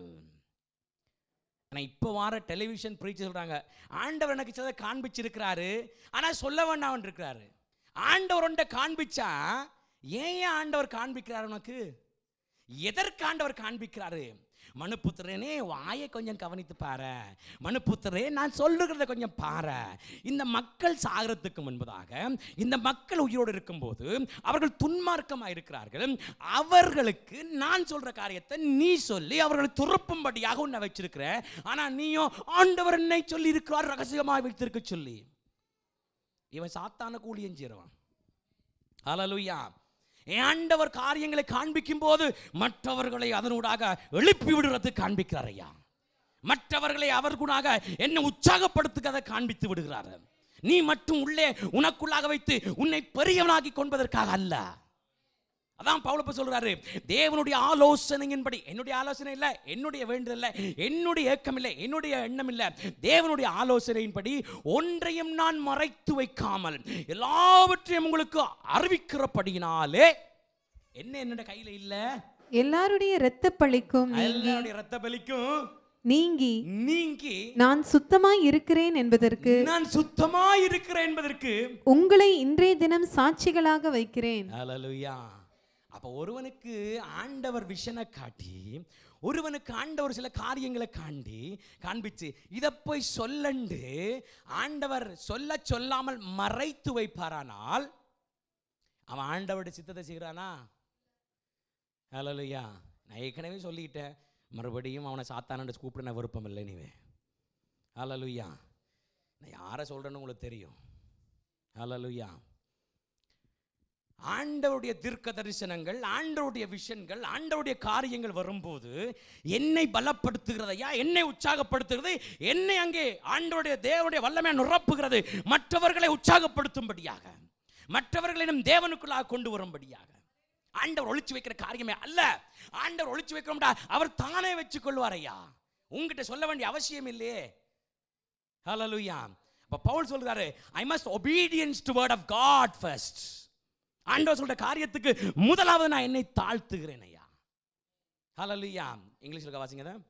ஆனால் இப்போ வார டெலிவிஷன் பிரீச் சொல்கிறாங்க ஆண்டவர் எனக்கு சிலதை காண்பிச்சிருக்கிறாரு ஆனால் சொல்ல வேண்டாம் இருக்கிறாரு ஆண்டவர் ஒன்றை காண்பிச்சா ஏன் ஏன் ஆண்டவர் காண்பிக்கிறார் உனக்கு எதற்காண்டவர் காண்பிக்கிறாரு மனுப்புத்திரனே வாயை கொஞ்சம் கவனித்து பாரு மனுப்புத்திரே நான் சொல்லுகிறத கொஞ்சம் பாரு இந்த மக்கள் சாகிறதுக்கு முன்பதாக இந்த மக்கள் உயிரோடு இருக்கும்போது அவர்கள் துன்மார்க்கமாக இருக்கிறார்கள் அவர்களுக்கு நான் சொல்ற காரியத்தை நீ சொல்லி அவர்களை துறப்பும்படியாக உன்னை வச்சிருக்கிற ஆனா நீயும் ஆண்டவர் என்னை சொல்லி இருக்கிறார் ரகசியமாக வைத்திருக்க சொல்லி இவன் சாத்தான கூலியம் செய்கிறவன் ஹalleluya என் ஆண்டவர் காரியங்களை காண்பிக்கும் போது மற்றவர்களை அதனூடாக எழுப்பி விடுறது காண்பிக்கிறார் ஐயா மற்றவர்களை அவர்கூடாக என்ன உற்சாகப்படுத்துகிறதை காண்பித்து விடுகிறார் நீ மட்டும் உள்ளே உனக்குள்ளாக வைத்து உன்னை பெரியவனாக்கி கொன்பதற்காக அல்ல அதான் பவுலப்ப சொல்றாரு தேவனுடைய ஆலோசனையின்படி என்னுடைய ஆலோசனை இல்லை என்னுடைய வேண்டுதல் இல்லை என்னுடைய ஏக்கம் இல்லை என்னுடைய எண்ணம் இல்லை தேவனுடைய ஆலோசனையின்படி ஒன்றையும் நான் மறைத்து வைக்காமல் எல்லாவற்றையும் உங்களுக்கு அறிவிக்கிறபடியினாலே என்ன என்னோட கையில இல்ல எல்லாருடைய இரத்த பழிக்கும் நீங்கி எல்லாருடைய ரத்த பலிக்கும் நீங்கி நீங்கி நான் சுத்தமாய் இருக்கிறேன் என்பதற்கு நான் சுத்தமா இருக்கிறேன் என்பதற்கு உங்களை இன்றைய தினம் சாட்சிகளாக வைக்கிறேன் ஹalleluya அப்ப ஒருவனுக்கு ஆண்டவர் விஷனை காட்டி ஒருவனுக்கு ஆண்டவர் சில காரியங்களை காண்டி காண்பிச்சு இதை போய் சொல்லண்டு ஆண்டவர் சொல்ல சொல்லாமல் மறைத்து வைப்பாரானால் அவன் ஆண்டவருடைய சித்தத்தை செய்கிறானா ஹalleluya நான் ஏற்கனவே சொல்லிட்டேன் மறுபடியும் அவனை சாத்தானு கூப்பிட நான் விருப்பம் இல்லை நீவே ஹalleluya நான் யாரை சொல்றேன்னு உங்களுக்கு தெரியும் ஹalleluya ஆண்டவருடைய தீர்க்க தரிசனங்கள் ஆண்டவருடைய விஷன்கள் ஆண்டவருடைய காரியங்கள் வரும்போது என்னை பலப்படுத்துகிறதையா என்னை உற்சாகப்படுத்துகிறது என்னை அங்கே ஆண்டவருடைய தேவனுடைய வல்லமை நிரப்புகிறது மற்றவர்களை உற்சாகப்படுத்தும்படியாக மற்றவர்களிடம் தேவனுக்குள்ளாக கொண்டு வரும்படியாக ஆண்டவர் ஒளிச்சு வைக்கிற காரியமே அல்ல ஆண்டவர் ஒளிச்சு வைக்கிறோம்டா அவர் தானே வச்சுக் கொள்வார் ஐயா உங்ககிட்ட சொல்ல வேண்டிய அவசியம் இல்லையே ஹalleluya அப்ப பவுல் சொல்றாரு I must obedience to word of god first ஆண்டவர் சொல்ற காரியத்துக்கு முதலாவது நான் என்னை தாழ்த்துகிறேன் ஐயா ஹalleluya இங்கிலீஷ்ல வாசிங்க அதை.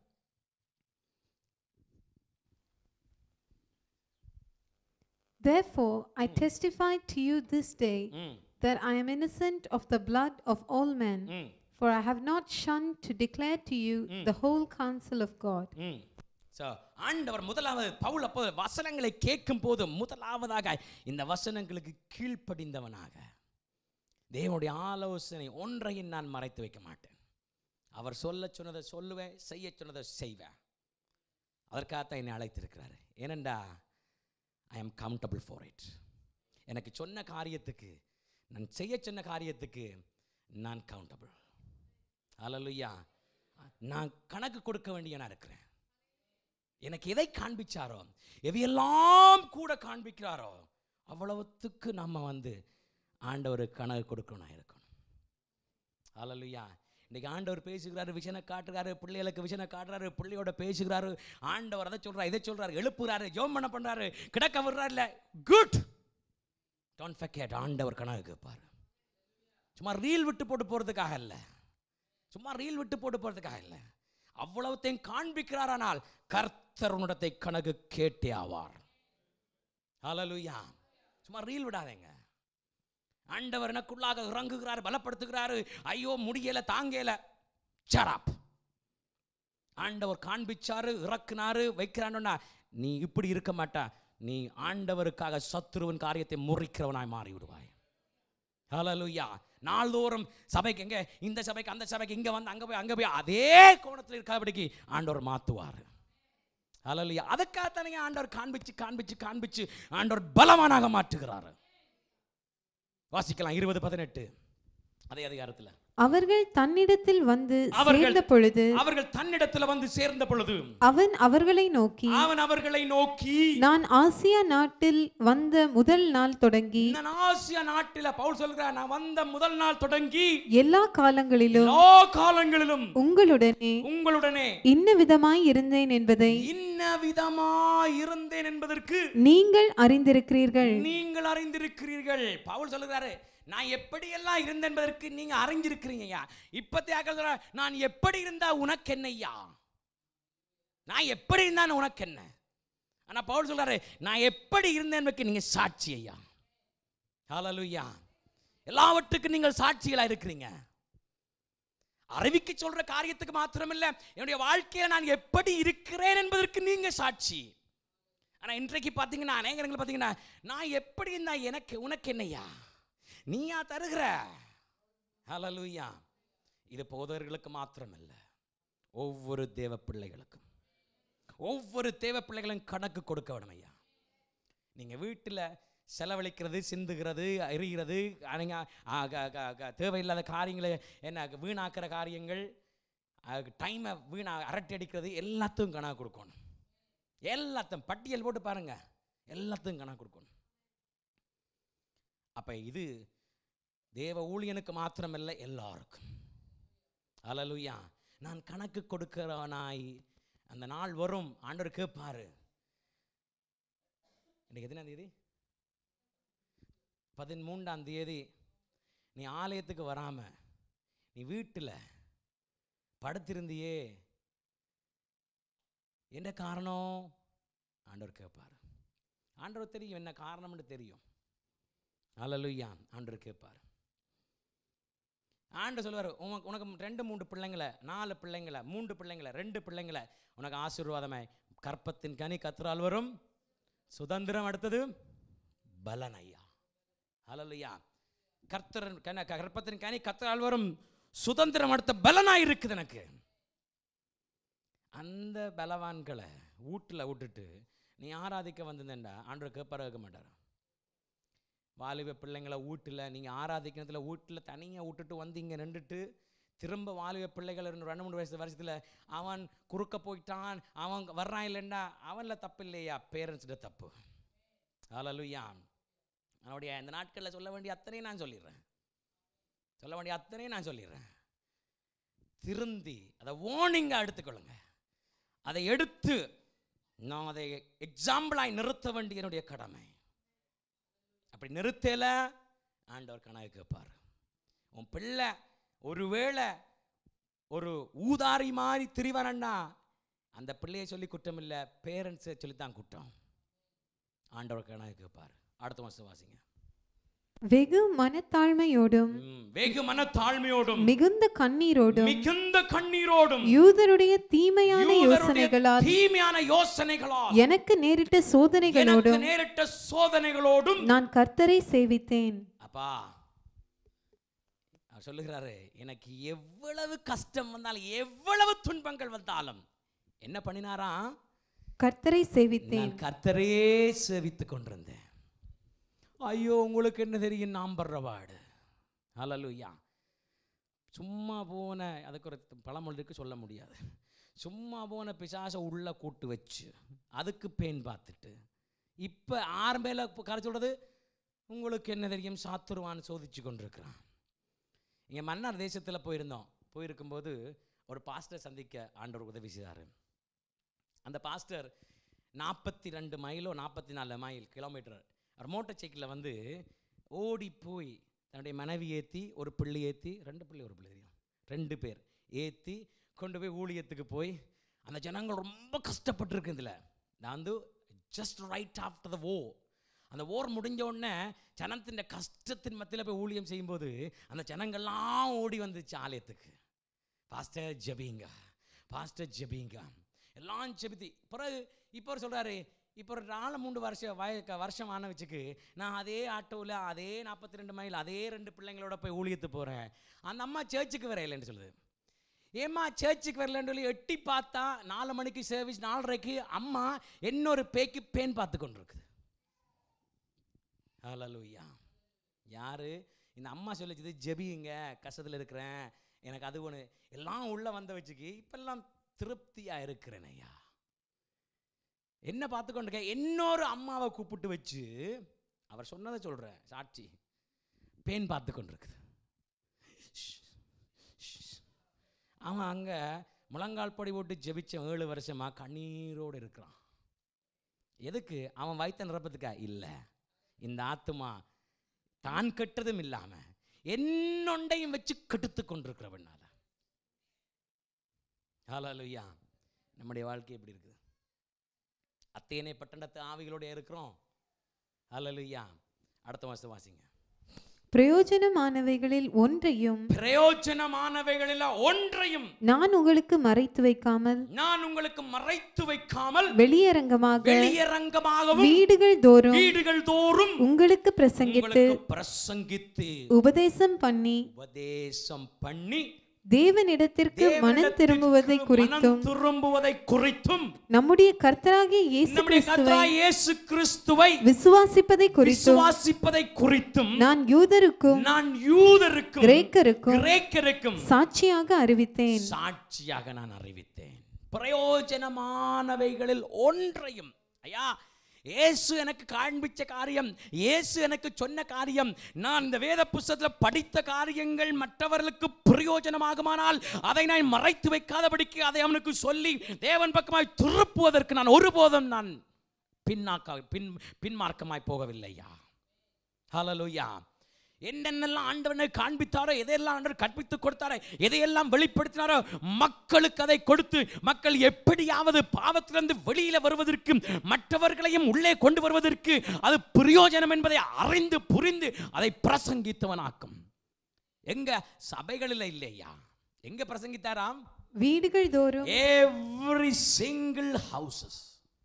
Therefore, I testify to you this day ம் that I am innocent of the blood of all men, ம் for I have not shunned to declare to you the whole counsel of God. Hmm so ஆண்டவர் முதலாவது பவுல் அப்போ வசனங்களை கேட்கும் போது முதலாவதாக இந்த வசனங்களுக்கு கீழ்ப்படிந்தவனாக தேவனுடைய ஆலோசனை ஒன்றையும் நான் மறைத்து வைக்க மாட்டேன் அவர் சொல்ல சொன்னதை சொல்லுவேன் செய்ய சொன்னதை செய்வேன் அதற்காகத்தான் என்னை அழைத்திருக்கிறாரு ஏனெண்டா I am comfortable for it எனக்கு சொன்ன காரியத்துக்கு நான் செய்ய சொன்ன காரியத்துக்கு நான் கவுண்டபிள் ஹalleluya நான் கணக்கு கொடுக்க வேண்டியவனா இருக்கிறேன் எனக்கு எதை காண்பிச்சாரோ எவையெல்லாம் கூட காண்பிக்கிறாரோ அவ்வளவுத்துக்கு நம்ம வந்து ஆண்டவருக்கு கணக்கு கொடுக்கணும் இருக்கணும் ஹalleluya இன்னைக்கு ஆண்டவர் பேசுகிறாரு விஷனை காட்டுறாரு பிள்ளைகளுக்கு விஷனை காட்டுறாரு பிள்ளையோட பேசுகிறாரு ஆண்டவர் அதை சொல்றாரு இதை சொல்றாரு எழுப்புறாரு ஜோம் பண்ண பண்றாரு கிடக்க விடுறாரு இல்ல குட் டோன்ட் ஃபர்கெட் ஆண்டவர் கணக்கு கேட்பாரு சும்மா ரீல் விட்டு போட்டு போறதுக்காக இல்லை சும்மா ரீல் விட்டு போட்டு போறதுக்காக இல்லை அவ்வளவுத்தையும் காண்பிக்கிறாரானால் கர்த்தர் உன்னிடத்தை கணக்கு கேட்டே ஆவார் ஹalleluya சும்மா ரீல் விடாதேங்க ஆண்டவர் எனக்குள்ளாக இறங்குகிறார் பலப்படுத்துகிறாரு ஐயோ முடியல தாங்கல சராப் ஆண்டவர் காண்பிச்சாரு இறக்குனாரு வைக்கிறான்னா நீ இப்படி இருக்க மாட்டா நீ ஆண்டவருக்காக சத்துருவின் காரியத்தை முறிக்கிறவனாய் மாறி விடுவாய் ஹalleluya நாள்தோறும் சபைக்கு எங்க இந்த சபைக்கு அந்த சபைக்கு இங்க வந்து அங்க போய் அங்க போய் அதே கோணத்தில் இருக்காபடிக்கு ஆண்டவர் மாத்துவார் ஹalleluya அதுக்காகத்தானே ஆண்டவர் காண்பிச்சு காண்பிச்சு காண்பிச்சு ஆண்டவர் பலவானாக மாற்றுகிறார் வாசிக்கலாம் இருபது பதினெட்டு அதே அதிகாரத்தில் அவர்கள் தன்னிடத்தில் வந்து அவர்கள்- சேர்ந்த பொழுது அவர்கள் தன்னிடத்தில் வந்து சேர்ந்த பொழுது அவன் அவர்களை நோக்கி அவன் அவர்களை நோக்கி நான் ஆசியா நாட்டில் வந்த முதல் நாள் தொடங்கி இந்த ஆசியா நாட்டில பவுல் சொல்கிறார் நான் வந்த முதல் நாள் தொடங்கி எல்லா காலங்களிலும் எல்லா காலங்களிலும் உங்களுடனே உங்களுடனே இன்ன விதமாய் இருந்தேன் என்பதை இன்ன விதமா இருந்தேன் என்பதற்கு நீங்கள் அறிந்திருக்கிறீர்கள் நீங்கள் அறிந்திருக்கிறீர்கள் பவுல் சொல்லுகிறாரு நான் எப்படியெல்லாம் இருந்தேன் என்பதற்கு நீங்க அறிஞ்சிருக்கிறீங்கய்யா இப்பத்தியாக சொல்ற நான் எப்படி இருந்தா உனக்கு என்னய்யா நான் எப்படி இருந்தான் உனக்கு என்ன ஆனா பவுல் சொல்றாரு நான் எப்படி இருந்தேன் என்பதற்கு நீங்க சாட்சி ஐயா ஹalleluya எல்லாவற்றுக்கும் நீங்கள் சாட்சிகளா இருக்கிறீங்க அறிவிக்க சொல்ற காரியத்துக்கு மாத்திரமில்ல என்னுடைய வாழ்க்கையில நான் எப்படி இருக்கிறேன் என்பதற்கு நீங்க சாட்சி ஆனா இன்றைக்கு பார்த்தீங்கன்னா அநேகங்கள் பார்த்தீங்கன்னா நான் எப்படி இருந்தா எனக்கு உனக்கு என்னையா நீயா தருகிற ஹalleluya இது போதவர்களுக்கு மாத்திரமல்ல ஒவ்வொரு தேவ பிள்ளைகளுக்கும் ஒவ்வொரு தேவ பிள்ளைகளும் கணக்கு கொடுக்க வேணும் ஐயா நீங்கள் வீட்டில் செலவழிக்கிறது சிந்துகிறது எரிகிறது அணைங்க ஆ, க- க- க- தேவையில்லாத காரியங்களை என்ன வீணாக்கிற காரியங்கள் டைமை வீணா அரட்டை அடிக்கிறது எல்லாத்துக்கும் கணக்கு கொடுக்கணும் எல்லாத்தையும் பட்டியல் போட்டு பாருங்க எல்லாத்துக்கும் கணக்கு கொடுக்கணும் அப்போ இது தேவ ஊழியனுக்கு மாத்திரமல்ல எல்லாருக்கும் அலலுயா நான் கணக்கு கொடுக்கிறவனாய் அந்த நாள் வரும் ஆண்டவர் கேட்பாரு இன்னைக்கு எத்தனாம் தேதி பதிமூன்றாம் தேதி நீ ஆலயத்துக்கு வராம நீ வீட்டில் படுத்திருந்தியே என்ன காரணம் ஆண்டவர் கேட்பார் ஆண்டவர் தெரியும் என்ன காரணம்னு தெரியும் அல்லலுயா ஆண்டவர் கேட்பார் ஆண்டு சொல்லுவார் உனக்கு உனக்கு ரெண்டு மூன்று பிள்ளைங்களை நாலு பிள்ளைங்களை மூன்று பிள்ளைங்களை ரெண்டு பிள்ளைங்களை உனக்கு ஆசீர்வாதமே கற்பத்தின் கனி கத்துறால் வரும் சுதந்திரம் அடுத்தது பலன் ஐயா ஹalleluya கர்த்தரன் கன கற்பத்தின் கனி கத்தரால் வரும் சுதந்திரம் அடுத்த பலனாய் இருக்குது எனக்கு அந்த பலவான்களை வீட்டில் விட்டுட்டு நீ ஆராதிக்க வந்திருந்தேன்டா ஆண்டவர் கேட்பார வைக்க மாட்டார் வாலிப பிள்ளைங்களை வீட்டில் நீங்கள் ஆராதிக்கிறதுல வீட்டில் தனியாக விட்டுட்டு வந்து இங்கே நின்றுட்டு திரும்ப வாலிப பிள்ளைகள் ரெண்டு ரெண்டு மூணு வயசு வருஷத்தில் அவன் குறுக்க போயிட்டான் அவன் வர்றான் இல்லைன்னா அவனில் தப்பு இல்லையா பேரண்ட்ஸ்ட தப்பு ஹalleluya அவனுடைய இந்த நாட்களில் சொல்ல வேண்டிய அத்தனையும் நான் சொல்லிடுறேன் சொல்ல வேண்டிய அத்தனையும் நான் சொல்லிடுறேன் திருந்தி அதை வார்னிங்காக எடுத்துக்கொள்ளுங்க அதை எடுத்து நான் அதை எக்ஸாம்பிளாய் நிறுத்த வேண்டிய என்னுடைய கடமை அப்படி நிறுத்தல ஆண்டவர் கணக்கு கேட்பார் உன் பிள்ளை ஒருவேளை ஒரு ஊதாரி மாதிரி திரிவரன்னா அந்த பிள்ளையை சொல்லி குற்றம் இல்லை பேரண்ட்ஸை சொல்லி தான் குற்றம் ஆண்டவர் கணக்கு கேட்பார் அடுத்த மாதம் வாசிங்க வெகு மனத்தாழ்மையோடும் ம், வெகு மன தாழ்மையோடும் மிகுந்த கண்ணீரோடும் மிகுந்த கண்ணீரோடும் யூதருடைய தீமையான யூதருடைய யோசனைகளால் தீமையான யோசனைகளால் எனக்கு நேரிட்ட எனக்கு சோதனைகளோடும் நேரிட்ட சோதனைகளோடும் நான் கர்த்தரை சேவித்தேன் அப்பா அவர் சொல்லுகிறாரு எனக்கு எவ்வளவு கஷ்டம் வந்தாலும் எவ்வளவு துன்பங்கள் வந்தாலும் என்ன பண்ணினாராம் கர்த்தரை சேவித்தேன் நான் கர்த்தரையே சேவித்து கொண்டிருந்தேன் ஐயோ உங்களுக்கு என்ன தெரியும் நாம் படுற பாடு ஹalleluya சும்மா போன அதுக்கு ஒரு பழமொழி இருக்கு சொல்ல முடியாது சும்மா போன பிசாசை உள்ள கூட்டு வச்சு அதுக்கு பேன் பார்த்துட்டு இப்போ ஆறு மேல கரை சொல்றது உங்களுக்கு என்ன தெரியும் சாத்துருவான்னு சோதிச்சு கொண்டிருக்கிறான் இங்கே மன்னார் தேசத்தில் போயிருந்தோம் போயிருக்கும்போது ஒரு பாஸ்டர் சந்திக்க ஆண்டவர் உதவி செய்தார் அந்த பாஸ்டர் நாற்பத்தி ரெண்டு மைலோ நாற்பத்தி நாலு மைல் கிலோமீட்டர் அவர் மோட்டார் சைக்கிளில் வந்து ஓடி போய் தன்னுடைய மனைவி ஏற்றி ஒரு பிள்ளை ஏற்றி ரெண்டு பிள்ளை ஒரு பிள்ளை தெரியும் ரெண்டு பேர் ஏற்றி கொண்டு போய் ஊழியத்துக்கு போய் அந்த ஜனங்கள் ரொம்ப கஷ்டப்பட்டிருக்கு இதில் நான் வந்து ஜஸ்ட் ரைட் ஆஃப்டர் த ஓ அந்த ஓர் முடிஞ்ச உடனே ஜனத்தின் கஷ்டத்தின் மத்தியில் போய் ஊழியம் செய்யும்போது அந்த ஜனங்கள்லாம் ஓடி வந்துச்சு ஆலயத்துக்கு பாஸ்டர் ஜெபிங்க பாஸ்டர் ஜெபிங்க எல்லாம் ஜெபித்து பிறகு இப்போ அவர் சொல்கிறாரு இப்போ ஒரு நாலு மூன்று வருஷம் வய க- வருஷம் ஆன வச்சுக்கு நான் அதே ஆட்டோவில் அதே நாற்பத்தி ரெண்டு மைல் அதே ரெண்டு பிள்ளைங்களோட போய் ஊழியத்து போகிறேன் அந்த அம்மா சர்ச்சுக்கு வரையிலன்னு சொல்லுது ஏம்மா சர்ச்சுக்கு வரலன்னு சொல்லி எட்டி பார்த்தா நாலு மணிக்கு சர்வீஸ் நாலரைக்கு அம்மா இன்னொரு பேய்க்கு பேன் பார்த்து கொண்டிருக்குது ஹalleluya யாரு இந்த அம்மா சொல்லிச்சது ஜெபியுங்க கஷ்டத்தில் இருக்கிறேன் எனக்கு அது ஒன்று எல்லாம் உள்ள வந்த வச்சுக்கு இப்பெல்லாம் திருப்தியா இருக்கிறேன் ஐயா என்ன பார்த்து கொண்டிருக்க இன்னொரு அம்மாவை கூப்பிட்டு வச்சு அவர் சொன்னதை சொல்றேன் சாட்சி பேன் பார்த்து கொண்டிருக்குது அவன் அங்கே முழங்கால் படி போட்டு ஜெபிச்ச ஏழு வருஷமா கண்ணீரோடு இருக்கிறான் எதுக்கு அவன் வயிற்ற நிரப்பத்துக்கா இல்லை இந்த ஆத்துமா தான் கெட்டதும் இல்லாம என்னொண்டையும் வச்சு கெடுத்து கொண்டிருக்கிறவனால ஹalleluya நம்முடைய வாழ்க்கை எப்படி இருக்குது அத்தேனே பட்டணத்து ஆவிகளோட இருக்கிறோம் ஹalleluya அடுத்த மாதம் வாசிங்க பிரயோஜனமானவைகளில் ஒன்றையும் பிரயோஜனமானவைகளில் ஒன்றையும் நான் உங்களுக்கு மறைத்து வைக்காமல் நான் உங்களுக்கு மறைத்து வைக்காமல் வெளியரங்கமாக வெளியரங்கமாகவும் வீடுகள் தோறும் வீடுகள் தோறும் உங்களுக்கு பிரசங்கித்து உங்களுக்கு பிரசங்கித்து உபதேசம் பண்ணி உபதேசம் பண்ணி தேவனிடத்திற்கு மனம் திரும்புவதை மனம் குறித்தும் திரும்புவதை குறித்தும் நம்முடைய கர்த்தராகிய இயேசு நம்முடைய கிறிஸ்துவை கர்த்தராகிய இயேசு கிறிஸ்துவை விசுவாசிப்பதை குறித்தும் விசுவாசிப்பதை குறித்தும் நான் யூதருக்கும் நான் யூதருக்கும் கிரேக்கருக்கும் கிரேக்கருக்கும் சாட்சியாக அறிவித்தேன் சாட்சியாக நான் அறிவித்தேன் பிரயோஜனமானவைகளில் ஒன்றையும் ஐயா இயேசு எனக்கு காண்பிச்ச காரியம் இயேசு எனக்கு சொன்ன காரியம் நான் இந்த வேத புஸ்தகத்தில் படித்த காரியங்கள் மற்றவர்களுக்கு பிரயோஜனமாகுமானால் அதை நான் மறைத்து வைக்காதபடிக்கு அதை அவனுக்கு சொல்லி தேவன் பக்கமாய் திருப்புவதற்கு நான் ஒருபோதும் நான் பின்னாக்க பின் பின்மார்க்கமாய் போகவில்லையா ஹalleluya என்னென்னலாம் ஆண்டவனை காண்பித்தாரோ எதையெல்லாம் ஆண்டவர் கற்பித்து கொடுத்தாரோ எதையெல்லாம் வெளிப்படுத்தினாரோ மக்களுக்கு அதை கொடுத்து மக்கள் எப்படியாவது பாவத்திலிருந்து வெளியில வருவதற்கு மற்றவர்களையும் உள்ளே கொண்டு வருவதற்கு அது பிரயோஜனம் என்பதை அறிந்து புரிந்து அதை பிரசங்கித்தவனாக்கும் எங்க சபைகளில் இல்லையா எங்க பிரசங்கித்தாராம் வீடுகள் தோறும் எவ்ரி சிங்கிள் ஹவுசஸ்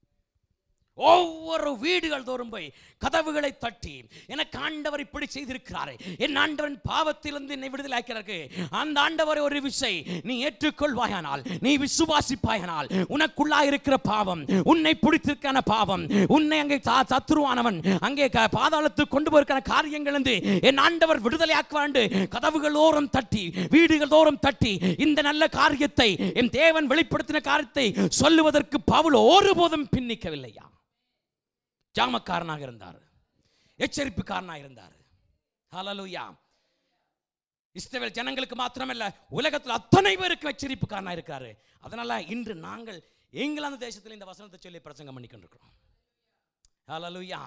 ஒவ்வொரு வீடுகள் தோறும் போய் கதவுகளை தட்டி எனக்கு ஆண்டவர் இப்படி செய்திருக்கிறாரே என் ஆண்டவன் பாவத்திலிருந்து என்னை விடுதலை ஆக்கிறாருக்கு அந்த ஆண்டவரை ஒரு விசை நீ ஏற்றுக்கொள்வாயானால் நீ விசுவாசிப்பாயானால் உனக்குள்ளா இருக்கிற பாவம் உன்னை பிடித்திருக்கான பாவம் உன்னை அங்கே சா- சத்துருவானவன் அங்கே க- பாதாளத்துக்கு கொண்டு போயிருக்கிற காரியங்கள் இருந்து என் ஆண்டவர் விடுதலை ஆக்குவாண்டு கதவுகள் தோறும் தட்டி வீடுகள் தோறும் தட்டி இந்த நல்ல காரியத்தை என் தேவன் வெளிப்படுத்தின காரியத்தை சொல்லுவதற்கு பவுல் ஒருபோதும் பின்னிக்கவில்லையா ஜாமக்காரனாக இருந்தார் எச்சரிப்புக்காரனாக இருந்தார் ஹalleluya இஸ்ரவேல் ஜனங்களுக்கு மாத்திரமல்ல உலகத்தில் அத்தனை பேருக்கு எச்சரிப்புக்காரனாக இருக்கிறாரு அதனால இன்று நாங்கள் இங்கிலாந்து தேசத்தில் இந்த வசனத்தை சொல்லி பிரசங்கம் பண்ணி கொண்டிருக்கிறோம் ஹalleluya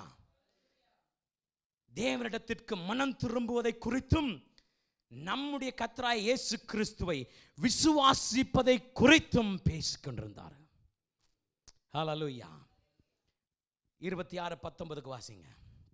தேவனிடத்திற்கு மனம் திரும்புவதை குறித்தும் நம்முடைய கத்தராய் இயேசு கிறிஸ்துவை விசுவாசிப்பதை குறித்தும் பேசிக் கொண்டிருந்தார் ஹalleluya இருபத்தி ஆறு பத்தொன்பதுக்கு வாசிங்க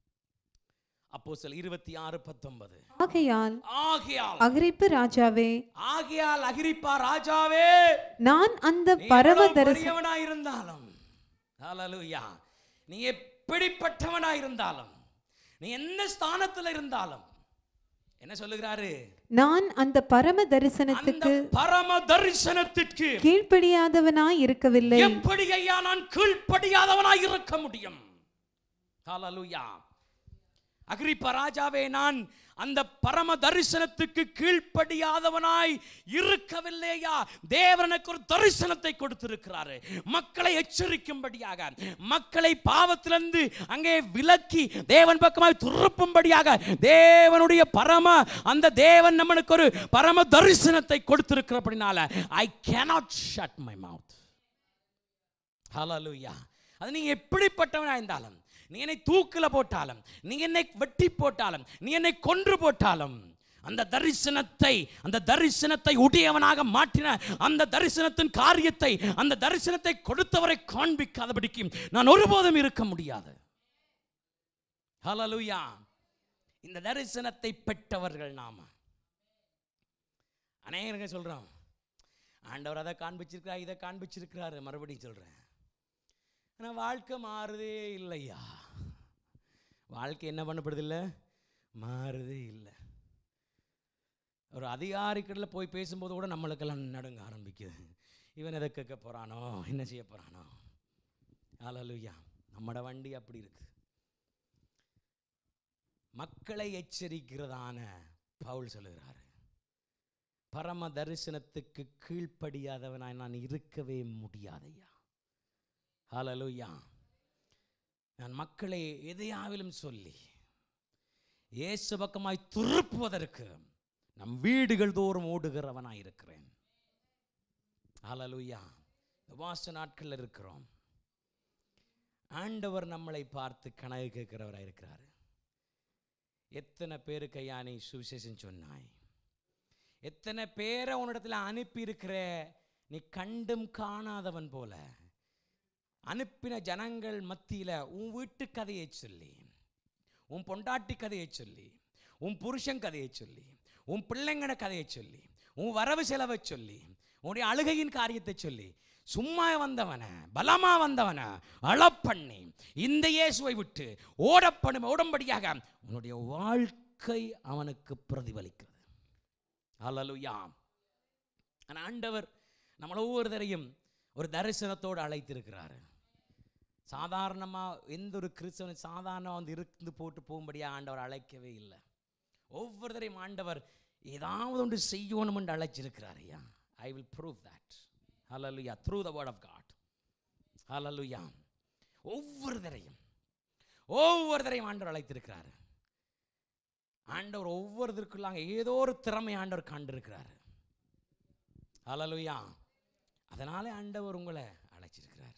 அப்போ சில இருபத்தி ஆறு பத்தொன்பது ஆகையால் ஆகையால் அகிரிப்பு ராஜாவே ஆகையால் அகிரிப்பா ராஜாவே நான் அந்த நீ பரம எவ்வளவு தரிசன பெரியவனாய் இருந்தாலும் ஹalleluya நீ எப்படிப்பட்டவனாய் இருந்தாலும் நீ என்ன ஸ்தானத்துல இருந்தாலும் என்ன சொல்லுகிறாரு நான் அந்த பரம அந்த தரிசனத்துக்கு பரம தரிசனத்திற்கு கீழ்ப்படியாதவனாய் இருக்கவில்லை எப்படி ஐயா நான் கீழ்ப்படியாதவனாய் இருக்க முடியும் ஹalleluya அகிரிப்ப ராஜாவே நான் அந்த பரம தரிசனத்துக்கு கீழ்ப்படியாதவனாய் இருக்கவில்லையா தேவனுக்கு ஒரு தரிசனத்தை கொடுத்திருக்கிறாரு மக்களை எச்சரிக்கும்படியாக மக்களை பாவத்திலிருந்து அங்கே விலக்கி தேவன் பக்கமாய் திருப்பும்படியாக தேவனுடைய பரம அந்த தேவன் நம்மளுக்கு ஒரு பரம தரிசனத்தை கொடுத்திருக்கிறபடினால I cannot shut my mouth hallelujah அது நீ எப்படிப்பட்டவனா இருந்தாலும் நீ என்னை தூக்கில போட்டாலும் நீ என்னை வெட்டி போட்டாலும் நீ என்னை கொன்று போட்டாலும் அந்த தரிசனத்தை அந்த தரிசனத்தை உடையவனாக மாற்றின அந்த தரிசனத்தின் காரியத்தை அந்த தரிசனத்தை கொடுத்தவரை காண்பிக்காதபடிக்கு நான் ஒருபோதும் இருக்க முடியாது ஹalleluya இந்த தரிசனத்தை பெற்றவர்கள் நாம அநேகருங்க சொல்றோம் ஆண்டவர் அதை காண்பிச்சிருக்கிறார் இதை காண்பிச்சிருக்கிறாரு மறுபடியும் சொல்றேன் ஆனா வாழ்க்கை மாறுதே இல்லையா வாழ்க்கை என்ன பண்ணப்படுது இல்லை மாறுதே இல்லை ஒரு அதிகாரிகளில் போய் பேசும்போது கூட நம்மளுக்கெல்லாம் நடுங்க ஆரம்பிக்குது இவன் எதை கேட்க போறானோ என்ன செய்ய போறானோ ஹalleluya நம்மட வண்டி அப்படி இருக்கு மக்களை எச்சரிக்கிறதான பவுல் சொல்லுகிறாரு பரம தரிசனத்துக்கு கீழ்ப்படியாதவனாய் நான் இருக்கவே முடியாதையா ஹalleluya நான் மக்களை எதையாவிலும் சொல்லி இயேசு பக்கமாய் திருப்புவதற்கு நம் வீடுகள் தோறும் ஓடுகிறவனாய் இருக்கிறேன் ஹalleluya உபவாச நாட்கள்ல இருக்கிறோம் ஆண்டவர் நம்மளை பார்த்து கனவு கேட்கிறவராய் இருக்கிறார் எத்தனை பேருக்கு ஐயா நீ சுவிசேஷம் சொன்னாய் எத்தனை பேரை உன்னிடத்துல அனுப்பி இருக்கிற நீ கண்டும் காணாதவன் போல அனுப்பின ஜனங்கள் மத்தியில உன் வீட்டு கதையை சொல்லி உன் பொண்டாட்டி கதையை சொல்லி உன் புருஷன் கதையை சொல்லி உன் பிள்ளைங்கன கதையை சொல்லி உன் வரவு செலவை சொல்லி உன்னுடைய அழுகையின் காரியத்தை சொல்லி சும்மா வந்தவன பலமா வந்தவன அளப்பண்ணி இந்த இயேசுவை விட்டு ஓடப்படும் ஓடும்படியாக உன்னுடைய வாழ்க்கை அவனுக்கு பிரதிபலிக்கிறது அல்லலுயா ஆனால் ஆண்டவர் நம்மள ஒவ்வொருத்தரையும் ஒரு தரிசனத்தோடு அழைத்திருக்கிறாரு சாதாரணமாக எந்த ஒரு கிறிஸ்தவன் சாதாரணமாக வந்து இருந்து போட்டு போகும்படியாக ஆண்டவர் அழைக்கவே இல்லை ஒவ்வொருத்தரையும் ஆண்டவர் ஏதாவது ஒன்று செய்யணும் என்று அழைச்சிருக்கிறார் ஐயா I will prove that hallelujah through the word of God hallelujah ஒவ்வொருத்தரையும் ஒவ்வொருத்தரையும் ஆண்டவர் அழைத்திருக்கிறார் ஆண்டவர் ஒவ்வொருத்தருக்குள்ளாங்க ஏதோ ஒரு திறமை ஆண்டவர் கண்டிருக்கிறார் ஹலலுயா அதனாலே ஆண்டவர் உங்களை அழைச்சிருக்கிறார்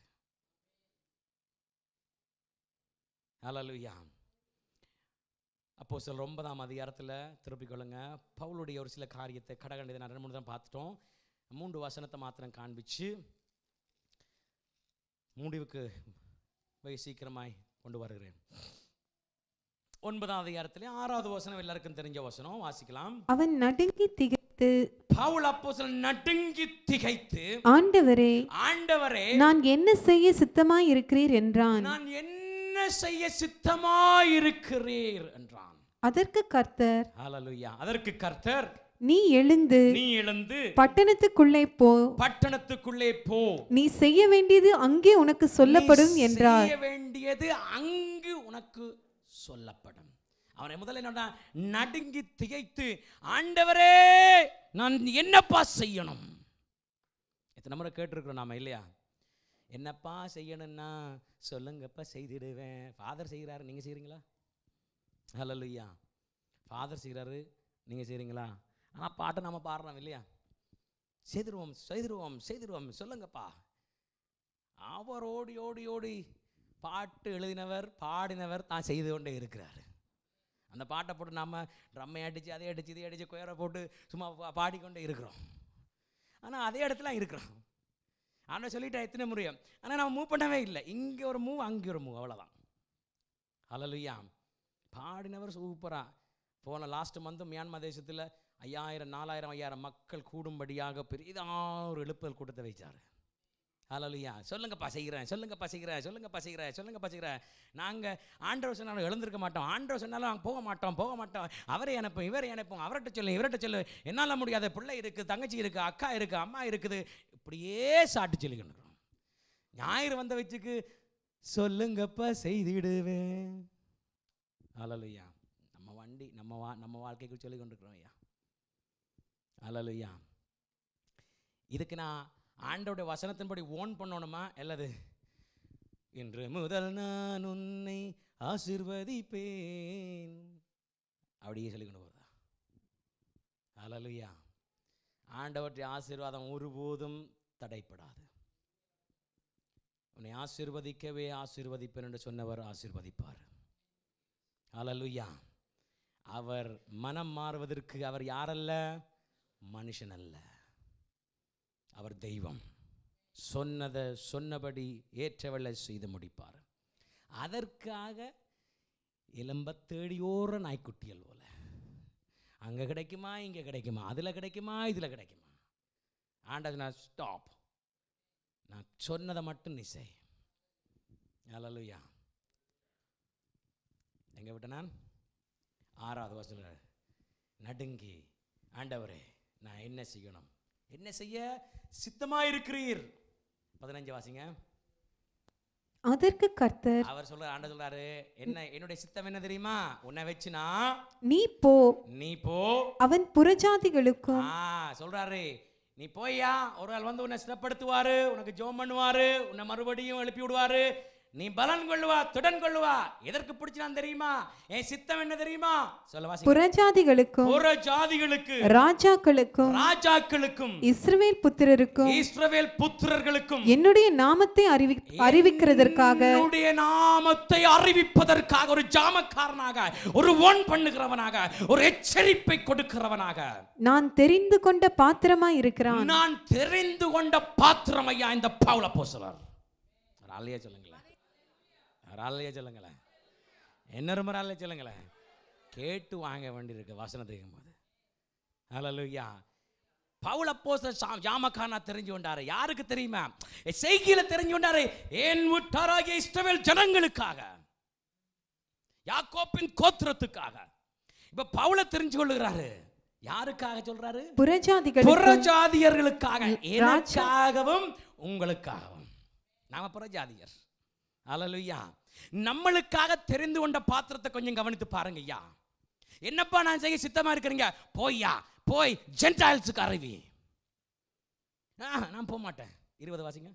ஹலலுயா அப்போ சில ஒன்பதாம் அதிகாரத்தில் திருப்பிக் கொள்ளுங்க பவுலுடைய ஒரு சில காரியத்தை கடகண்டதை நான் ரெண்டு மூணு தான் பார்த்துட்டோம் மூன்று வசனத்தை மாத்திரம் காண்பிச்சு முடிவுக்கு போய் சீக்கிரமாய் கொண்டு வருகிறேன் ஒன்பதாம் அதிகாரத்திலே ஆறாவது வசனம் எல்லாருக்கும் தெரிஞ்ச வசனம் வாசிக்கலாம் அவன் நடுங்கி திகைத்து பவுல் அப்போ நடுங்கி திகைத்து ஆண்டவரே ஆண்டவரே நான் என்ன செய்ய சித்தமாய் இருக்கிறீர் என்றான் நான் என்ன செய்ய சித்தமாயிருக்கிறீர் என்றான் அதற்கு கர்த்தர் ஹalleluya அதற்கு கர்த்தர் நீ எழுந்து நீ எழுந்து பட்டணத்துக்குள்ளே போ பட்டணத்துக்குள்ளே போ நீ செய்ய வேண்டியது அங்கே உனக்கு சொல்லப்படும் நீ என்றார் செய்ய வேண்டியது அங்கு உனக்கு சொல்லப்படும் அவனை முதல்ல என்னடா நடுங்கி திகைத்து ஆண்டவரே நான் என்னப்பா செய்யணும் எத்தனை முறை கேட்டிருக்கிறோம் நாம இல்லையா என்னப்பா செய்யணும்னா சொல்லுங்கப்பா செய்திடுவேன் ஃபாதர் செய்கிறாரு நீங்கள் செய்கிறீங்களா ஹalleluya ஃபாதர் செய்கிறாரு நீங்கள் செய்கிறீங்களா ஆனால் பாட்டை நம்ம பாடுறோம் இல்லையா செய்திருவோம் செய்திருவோம் செய்திருவோம் சொல்லுங்கப்பா அவர் ஓடி ஓடி ஓடி பாட்டு எழுதினவர் பாடினவர் தான் செய்து கொண்டே இருக்கிறார் அந்த பாட்டை போட்டு நம்ம ட்ரம்மை அடித்து அதை அடித்து இதை அடித்து குயரை போட்டு சும்மா பா- பாடிக்கொண்டே இருக்கிறோம் ஆனால் அதே இடத்துல இருக்கிறோம் ஆனால் சொல்லிட்டேன் எத்தனை முறையும் ஆனால் நம்ம மூவ் பண்ணவே இல்லை இங்கே ஒரு மூவ் அங்கே ஒரு மூவ் அவ்வளோதான் ஹalleluya பாடினவர் சூப்பராக போன லாஸ்ட் மந்த் மியான்மர் தேசத்தில் ஐயாயிரம் நாலாயிரம் ஐயாயிரம் மக்கள் கூடும்படியாக பெரிதாக ஒரு எழுப்புதல் கூட்டத்தை வைச்சார் ஹalleluya சொல்லுங்கப்பா செய்கிறேன் சொல்லுங்கப்பா செய்கிறேன் சொல்லுங்கப்பா செய்கிறேன் சொல்லுங்கப்பா செய்கிறேன் நாங்கள் ஆண்டவர் சொன்னாலும் எழுந்திருக்க மாட்டோம் ஆண்டவர் சொன்னாலும் நாங்கள் போக மாட்டோம் போக மாட்டோம் அவரை அனுப்பும் இவரை அனுப்பும் அவர்கிட்ட சொல்லு இவர்கிட்ட சொல்லு என்னால் முடியாத பிள்ளை இருக்குது தங்கச்சி இருக்குது அக்கா இருக்குது அம்மா இருக்குது இப்படியே சாட்டு சொல்லிக்கணும் ஞாயிறு வந்த வச்சுக்கு சொல்லுங்கப்பா செய்திடுவேன் ஹalleluya நம்ம வண்டி நம்ம வா நம்ம வாழ்க்கைக்கு சொல்லி கொண்டிருக்கிறோம் ஐயா ஹalleluya இதுக்கு நான் ஆண்டோடைய வசனத்தின்படி ஓன் பண்ணணுமா அல்லது இன்று முதல் நான் உன்னை ஆசிர்வதிப்பேன் அப்படியே சொல்லி கொண்டு போகிறதா ஹalleluya ஆண்டவற்றை ஆசீர்வாதம் ஒருபோதும் தடைப்படாது உன்னை ஆசீர்வதிக்கவே ஆசீர்வதிப்பேன் என்று சொன்னவர் ஆசீர்வதிப்பார் ஹalleluya அவர் மனம் மாறுவதற்கு அவர் யாரல்ல மனுஷன் அல்ல அவர் தெய்வம் சொன்னதை சொன்னபடி ஏற்றவளை செய்து முடிப்பார் அதற்காக எலும்ப தேடியோர நாய்க்குட்டியல் போல அங்கே கிடைக்குமா இங்கே கிடைக்குமா அதில் கிடைக்குமா இதில் கிடைக்குமா ஆண்டது நான் ஸ்டாப் நான் சொன்னதை மட்டும் நீ செய் ஹalleluya எங்கே விட்ட நான் ஆறாவது வசனம் நடுங்கி ஆண்டவரே நான் என்ன செய்யணும் என்ன செய்ய சித்தமா இருக்கிறீர் பதினஞ்சு வாசிங்க அதற்கு கர்த்தர் அவர் சொல்ற ஆண்ட சொல்றாரு என்ன என்னுடைய சித்தம் என்ன தெரியுமா உன்னை வச்சுனா நீ போ நீ போ அவன் புறஜாதிகளுக்கும் ஆ சொல்றாரு நீ போய்யா ஒரு ஆள் வந்து உன்னை சிறப்படுத்துவாரு உனக்கு ஜோம் பண்ணுவாரு உன்னை மறுபடியும் எழுப்பி விடுவாரு நீ பலன் கொள்ளுவா துடன் கொள்ளுவா எதற்கு பிடிச்சான் தெரியுமா என் சித்தம் என்ன தெரியுமா சொல்ல வாசி புறஜாதிகளுக்கும் புற ஜாதிகளுக்கு ராஜாக்களுக்கும் ராஜாக்களுக்கும் இஸ்ரவேல் புத்திரருக்கும் இஸ்ரவேல் புத்திரர்களுக்கும் என்னுடைய நாமத்தை அறிவி அறிவிக்கிறதற்காக என்னுடைய நாமத்தை அறிவிப்பதற்காக ஒரு ஜாமக்காரனாக ஒரு ஒன் பண்ணுகிறவனாக ஒரு எச்சரிப்பை கொடுக்கிறவனாக நான் தெரிந்து கொண்ட பாத்திரமாய் இருக்கிறான் நான் தெரிந்து கொண்ட பாத்திரம் ஐயா இந்த பவுல போசலர் ஒரு ஆளையே சொல்லுங்களேன் ஒரு ஆளையே சொல்லுங்களேன் என்ன ரொம்ப ஆளையே சொல்லுங்களேன் கேட்டு வாங்க வேண்டியிருக்கு வசனத்துக்கும் போது ஹalleluya பவுல் அப்போஸ்தலர் ஜாமக்கானா தெரிஞ்சு கொண்டாரு யாருக்கு தெரியுமா செய்கியில தெரிஞ்சு கொண்டாரு ஏன் விட்டாராகிய இஸ்ரவேல் ஜனங்களுக்காக யாக்கோப்பின் கோத்திரத்துக்காக இப்ப பவுல தெரிஞ்சு கொள்ளுகிறாரு யாருக்காக சொல்றாரு புறஜாதிகளுக்கும் புறஜாதியர்களுக்காக எனக்காகவும் உங்களுக்காகவும் நாம புறஜாதியர் அல்லலுயா நம்மளுக்காக தெரிந்து கொண்ட பாத்திரத்தை கொஞ்சம் கவனித்து பாருங்க ஐயா என்னப்பா நான் செய்ய சித்தமா இருக்கிறீங்க போய்யா போய் ஜென்டாயில்ஸுக்கு அறிவி ஆ, நான் போக மாட்டேன் இருபது வாசிங்க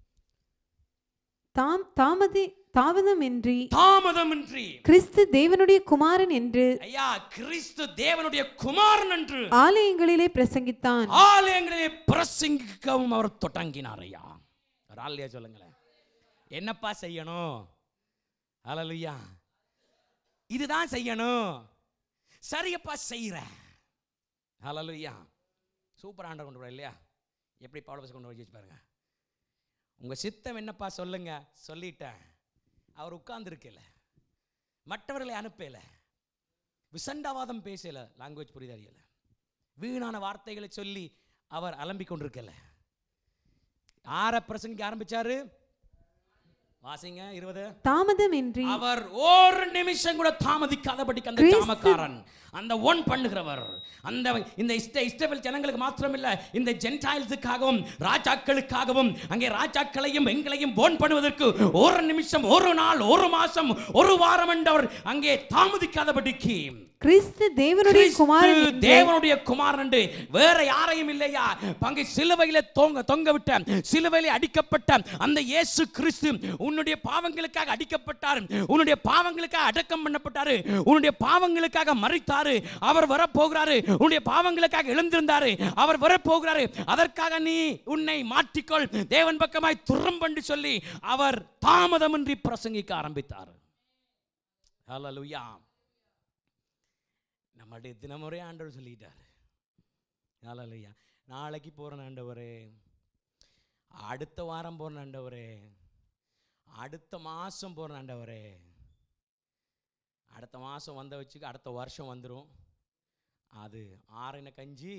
தாம் தாமதி தாமதமின்றி தாமதமின்றி கிறிஸ்து தேவனுடைய குமாரன் என்று ஐயா கிறிஸ்து தேவனுடைய குமாரன் என்று ஆலயங்களிலே பிரசங்கித்தான் ஆலயங்களிலே பிரசங்கிக்கவும் அவர் தொடங்கினார் ஐயா ஒரு ஆலயா சொல்லுங்களேன் என்னப்பா செய்யணும் அலலுயா இதுதான் செய்யணும் சரியப்பா செய்கிறேன் அலலுயா சூப்பர் ஆண்டர் கொண்டு வர இல்லையா எப்படி பவுலபஸ் கொண்டு வச்சு பாருங்க உங்க சித்தம் என்னப்பா சொல்லுங்க சொல்லிட்டேன் அவர் உட்கார்ந்துருக்கல மற்றவர்களை அனுப்பல விசண்டாவாதம் பேசல லாங்குவேஜ் புரியுது அறியல வீணான வார்த்தைகளை சொல்லி அவர் அலம்பிக் கொண்டிருக்கல ஆற பிரசங்க ஆரம்பிச்சாரு வாசிங்க இருபது தாமதமின்றி அவர் ஒரு நிமிஷம் கூட தாமதிக்காதபடிக்கு அந்த கிறிஸ்து- ஜாமக்காரன் அந்த ஒன் பண்ணுகிறவர் அந்த இந்த இஷ்ட இஷ்டவில் ஜனங்களுக்கு மாத்திரமில்ல இந்த ஜென்டைல்ஸுக்காகவும் ராஜாக்களுக்காகவும் அங்கே ராஜாக்களையும் எங்களையும் போன் பண்ணுவதற்கு ஒரு நிமிஷம் ஒரு நாள் ஒரு மாசம் ஒரு வாரம் என்றவர் அங்கே தாமதிக்காதபடிக்கு கிறிஸ்து தேவனுடைய கிறிஸ்து குமாரன் என்று தேவனுடைய குமாரன் என்று வேற யாரையும் இல்லையா பங்கு சிலுவையில தொங்க தொங்க விட்ட சிலுவையில அடிக்கப்பட்ட அந்த இயேசு கிறிஸ்து உன்னுடைய பாவங்களுக்காக அடிக்கப்பட்டார் உன்னுடைய பாவங்களுக்காக அடக்கம் பண்ணப்பட்டாரு உன்னுடைய பாவங்களுக்காக மறித்தாரு அவர் வரப்போகிறாரு உன்னுடைய பாவங்களுக்காக எழுந்திருந்தாரு அவர் வரப்போகிறாரு அதற்காக நீ உன்னை மாற்றிக்கொள் தேவன் பக்கமாய் துரம்பண்டு சொல்லி அவர் தாமதமின்றி பிரசங்கிக்க ஆரம்பித்தார் ஹalleluya நம்மளுடைய தினமுறை ஆண்டவர் சொல்லிட்டாரு ஹalleluya நாளைக்கு போகிறேன் ஆண்டவரே அடுத்த வாரம் போகிறேன் ஆண்டவரே அடுத்த மாதம் போகிறேன் ஆண்டவரே அடுத்த மாதம் வந்த வச்சுக்க அடுத்த வருஷம் வந்துடும் அது ஆறின கஞ்சி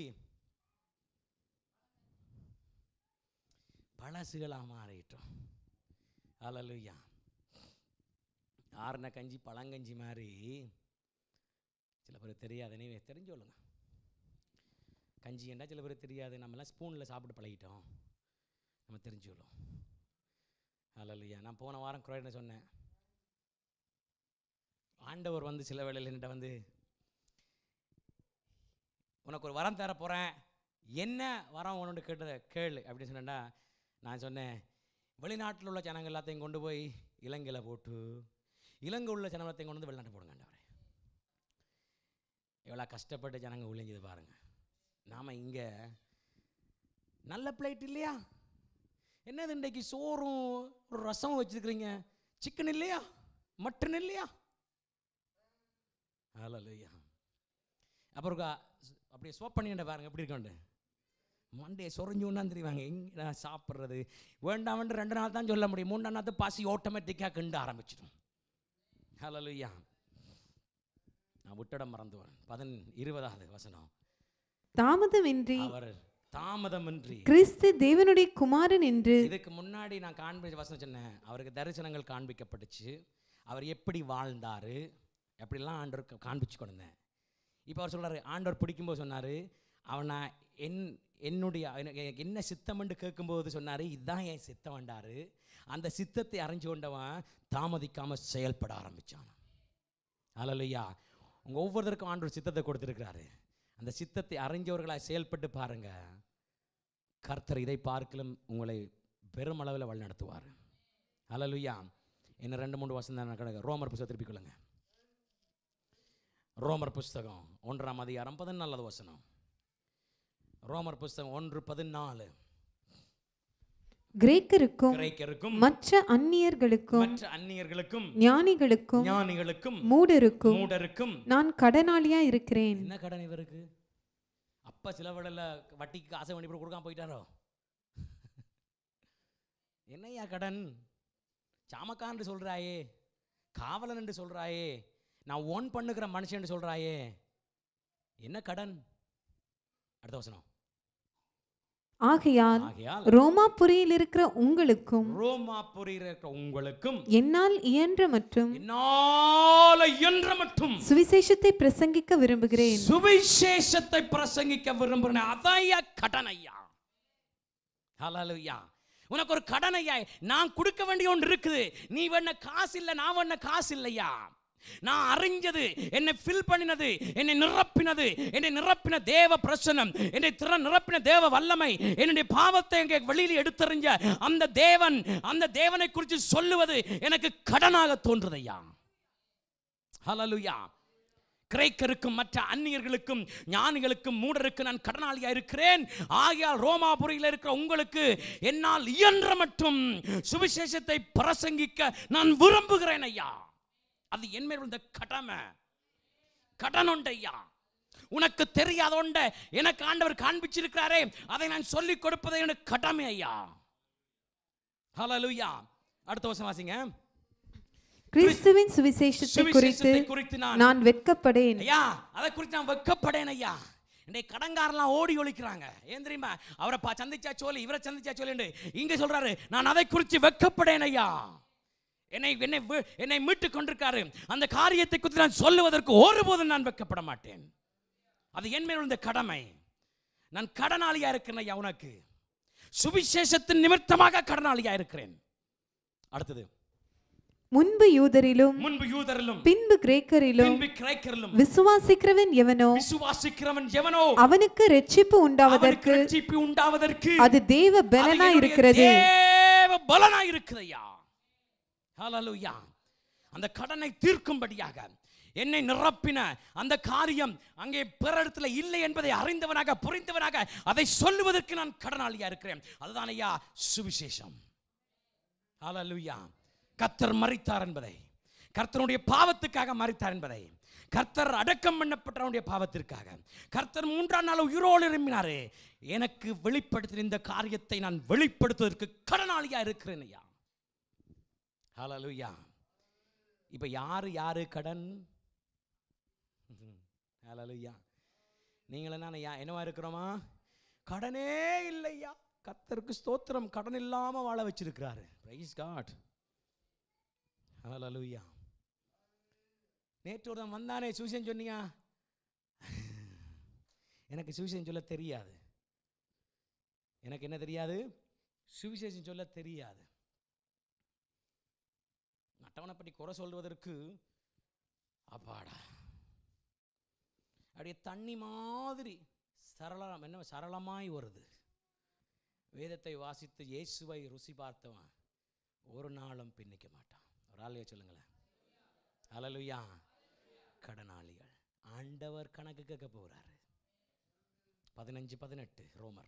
பழசுகளாக மாறிட்டோம் ஹalleluya ஆறின கஞ்சி பழங்கஞ்சி மாதிரி சில பேர் தெரியாது நீ தெரிஞ்சு சொல்லுங்க கஞ்சி என்றால் சில பேர் தெரியாது நம்மலாம் ஸ்பூனில் சாப்பிட்டு பழகிட்டோம் நம்ம தெரிஞ்சுக்கலாம் அல்லையா நான் போன வாரம் குறையின சொன்னேன் ஆண்டவர் வந்து சில வேளையில் என்கிட்ட வந்து உனக்கு ஒரு வரம் தர போகிறேன் என்ன வரம் உன்னோட கேட்டத கேளு அப்படின்னு சொன்னேன்டா நான் சொன்னேன் வெளிநாட்டில் உள்ள ஜனங்கள் எல்லாத்தையும் கொண்டு போய் இலங்கையில் போட்டு இலங்கை உள்ள ஜனங்களையும் கொண்டு வந்து வெளிநாட்டு போடுங்க ஆண்டவரே எவ்வளோ கஷ்டப்பட்டு ஜனங்க ஒளிஞ்சது பாருங்க நாம் இங்கே நல்ல பிளேட் இல்லையா என்னது இன்றைக்கு சோறும் ஒரு ரசம் வச்சுருக்கிறீங்க சிக்கன் இல்லையா மட்டன் இல்லையா ஹalleluya அப்புறம் கா- அப்படியே சோப் பண்ணிக்கிட்ட பாருங்க எப்படி இருக்கோண்டு மண்டையை சொரிஞ்சு ஒன்றா தெரியுவாங்க எங்கடா சாப்பிட்றது வேண்டாம்னு ரெண்டு நாள் தான் சொல்ல முடியும் மூணு நாள் பசி ஆட்டோமேட்டிக்காக கிண்ட ஆரம்பிச்சிடும் ஹalleluya நான் விட்டிடம் மறந்து வரேன் பதின் இருபதாவது வசனம் தாமதமின்றி அவர் தாமதமின்றி கிறிஸ்து தேவனுடைய குமாரன் என்று இதுக்கு முன்னாடி நான் காண்பிச்ச வசனம் சொன்னேன் அவருக்கு தரிசனங்கள் காண்பிக்கப்பட்டுச்சு அவர் எப்படி வாழ்ந்தாரு எப்படிலாம் ஆண்டவர் காண்பிச்சு கொண்டேன் இப்போ அவர் சொல்றாரு ஆண்டவர் பிடிக்கும்போது சொன்னார் அவனை என் என்னுடைய எனக்கு- எனக்கு என்ன சித்தம்னு கேட்கும்போது சொன்னார் இதுதான் என் சித்தம் வேண்டாரு அந்த சித்தத்தை அறிஞ்சு கொண்டவன் தாமதிக்காம செயல்பட ஆரம்பிச்சான் அலலையா உங்க ஒவ்வொருத்தருக்கும் ஆண்டவர் சித்தத்தை கொடுத்துருக்கிறாரு அந்த சித்தத்தை அறிஞ்சவர்களாக செயல்பட்டு பாருங்க கர்த்தர் இதை பார்க்கலும் உங்களை பெருமளவில் வழிநடத்துவார் அலலுயா இன்னும் ரெண்டு மூணு வருஷம் தான் கிடக்கு ரோமர் புஸ்தகம் திருப்பிக் கொள்ளுங்க ரோமர் புஸ்தகம் ஒன்றாம் அதிகாரம் பதினாலாவது வசனம் ரோமர் புஸ்தகம் ஒன்று பதினாலு கிரேக்கருக்கும் கிரேக்கருக்கும் மற்ற அந்நியர்களுக்கும் மற்ற அந்நியர்களுக்கும் ஞானிகளுக்கும் ஞானிகளுக்கும் மூடருக்கும் மூடருக்கும் நான் கடனாளியா இருக்கிறேன் என்ன கடன் இவருக்கு அப்பா சில வேளையில வட்டிக்கு காசை பண்ணி போட்டு கொடுக்காம போயிட்டாரோ என்னய்யா கடன் சாமக்கான்னு சொல்றாயே காவலன் என்று சொல்றாயே நான் ஓன் பண்ணுகிற மனுஷன் சொல்றாயே என்ன கடன் அடுத்த வசனம் ஆகையால் ஆகையால் ரோமாபுரியில் இருக்கிற உங்களுக்கும் ரோமாபுரியில் இருக்கிற உங்களுக்கும் என்னால் இயன்ற மற்றும் என்னால இயன்ற மட்டும் சுவிசேஷத்தை பிரசங்கிக்க விரும்புகிறேன் சுவிசேஷத்தை பிரசங்கிக்க விரும்புகிறேன் அதையா கடன் ஐயா ஹalleluya உனக்கு ஒரு கடன் ஐயா நான் கொடுக்க வேண்டிய ஒன்று இருக்குது நீ வேண காசு இல்லை நான் வேண காசு இல்லையா நான் அறிஞ்சது என்னை ஃபில் பண்ணினது என்னை நிரப்பினது என்னை நிரப்பின தேவ பிரசனம் என்னை திற நிரப்பின தேவ வல்லமை என்னுடைய பாவத்தை எங்க வெளியில் எடுத்தறிஞ்ச அந்த தேவன் அந்த தேவனை குறித்து சொல்லுவது எனக்கு கடனாக தோன்றுதையா ஹalleluya கிரேக்கருக்கும் மற்ற அந்நியர்களுக்கும் ஞானிகளுக்கும் மூடருக்கு நான் கடனாளியா இருக்கிறேன் ஆகையால் ரோமாபுரியில் இருக்கிற உங்களுக்கு என்னால் இயன்ற மட்டும் சுவிசேஷத்தை பிரசங்கிக்க நான் விரும்புகிறேன் ஐயா அது என் மேல் இந்த கடமை கடன் உண்டையா உனக்கு தெரியாத ஒண்ட எனக்கு ஆண்டவர் காண்பிச்சிருக்கிறாரே அதை நான் சொல்லிக் கொடுப்பது எனக்கு கடமை ஐயா ஹalleluya அடுத்த வருஷம் வாசிங்க கிறிஸ்துவின் சுவிசேஷத்தை குறித்து சுவிசேஷத்தை குறித்து நான் நான் வெட்கப்படேன் ஐயா அதை குறித்து நான் வெக்கப்படேன் ஐயா இன்றைக்கு கடன்காரெல்லாம் ஓடி ஒழிக்கிறாங்க ஏன் தெரியுமா அவரை பா சந்திச்சா சொல்லி இவரை சந்திச்சா சொல்லி இங்க சொல்றாரு நான் அதை குறித்து வெக்கப்படேன் ஐயா என்னை என்னை வி- என்னை மீட்டு கொண்டிருக்காரு அந்த காரியத்தை குறித்து நான் சொல்லுவதற்கு ஒருபோதும் நான் வெக்கப்பட மாட்டேன் அது என் மேல் இந்த கடமை நான் கடனாளியா இருக்கிறேன் ஐயா உனக்கு சுவிசேஷத்தின் நிமித்தமாக கடனாளியா இருக்கிறேன் அடுத்தது முன்பு யூதரிலும் முன்பு யூதரிலும் பின்பு கிரேக்கரிலும் பின்பு கிரேக்கரிலும் விசுவாசிக்கிறவன் எவனோ விசுவாசிக்கிறவன் எவனோ அவனுக்கு ரட்சிப்பு அவனுக்கு உண்டாவதற்கு ரட்சிப்பு உண்டாவதற்கு அது தேவ அது பலனா என்னுடைய இருக்கிறது தேவ பலனா இருக்குதையா ஹalleluya அந்த கடனை தீர்க்கும்படியாக என்னை நிரப்பின அந்த காரியம் அங்கே பிற இடத்துல இல்லை என்பதை அறிந்தவனாக புரிந்தவனாக அதை சொல்லுவதற்கு நான் கடனாளியா இருக்கிறேன் அதுதான் ஐயா சுவிசேஷம் ஹalleluya கர்த்தர் மரித்தார் என்பதை கர்த்தருடைய பாவத்துக்காக மரித்தார் என்பதை கர்த்தர் அடக்கம் பண்ணப்பட்டவனுடைய பாவத்திற்காக கர்த்தர் மூன்றாம் நாள் உயிரோடு இருமினாரே எனக்கு வெளிப்படுத்தின இந்த காரியத்தை நான் வெளிப்படுத்துவதற்கு கடனாளியா இருக்கிறேன் ஐயா ஹalleluya இப்போ யாரு யாரு கடன் ஹalleluya நீங்களும் நான் யா என்னவா இருக்கிறோமா கடனே இல்லையா கர்த்தருக்கு ஸ்தோத்திரம் கடன் இல்லாம வாழ வச்சிருக்கிறாரு பிரைஸ் காட் ஹalleluya நேற்று ஒருத்தன் வந்தானே சூசன் சொன்னியா எனக்கு சுவிசேஷம் சொல்ல தெரியாது எனக்கு என்ன தெரியாது சுவிசேஷம் சொல்ல தெரியாது மற்றவனை பற்றி குறை சொல்வதற்கு அப்பாடா அப்படியே தண்ணி மாதிரி சரளம் என்ன சரளமாய் வருது வேதத்தை வாசித்து இயேசுவை ருசி பார்த்தவன் ஒரு நாளும் பின்னிக்க மாட்டான் ஒரு ஆளைய சொல்லுங்களேன் அலலுயா கடனாளிகள் ஆண்டவர் கணக்கு கேட்க போகிறாரு பதினஞ்சு பதினெட்டு ரோமர்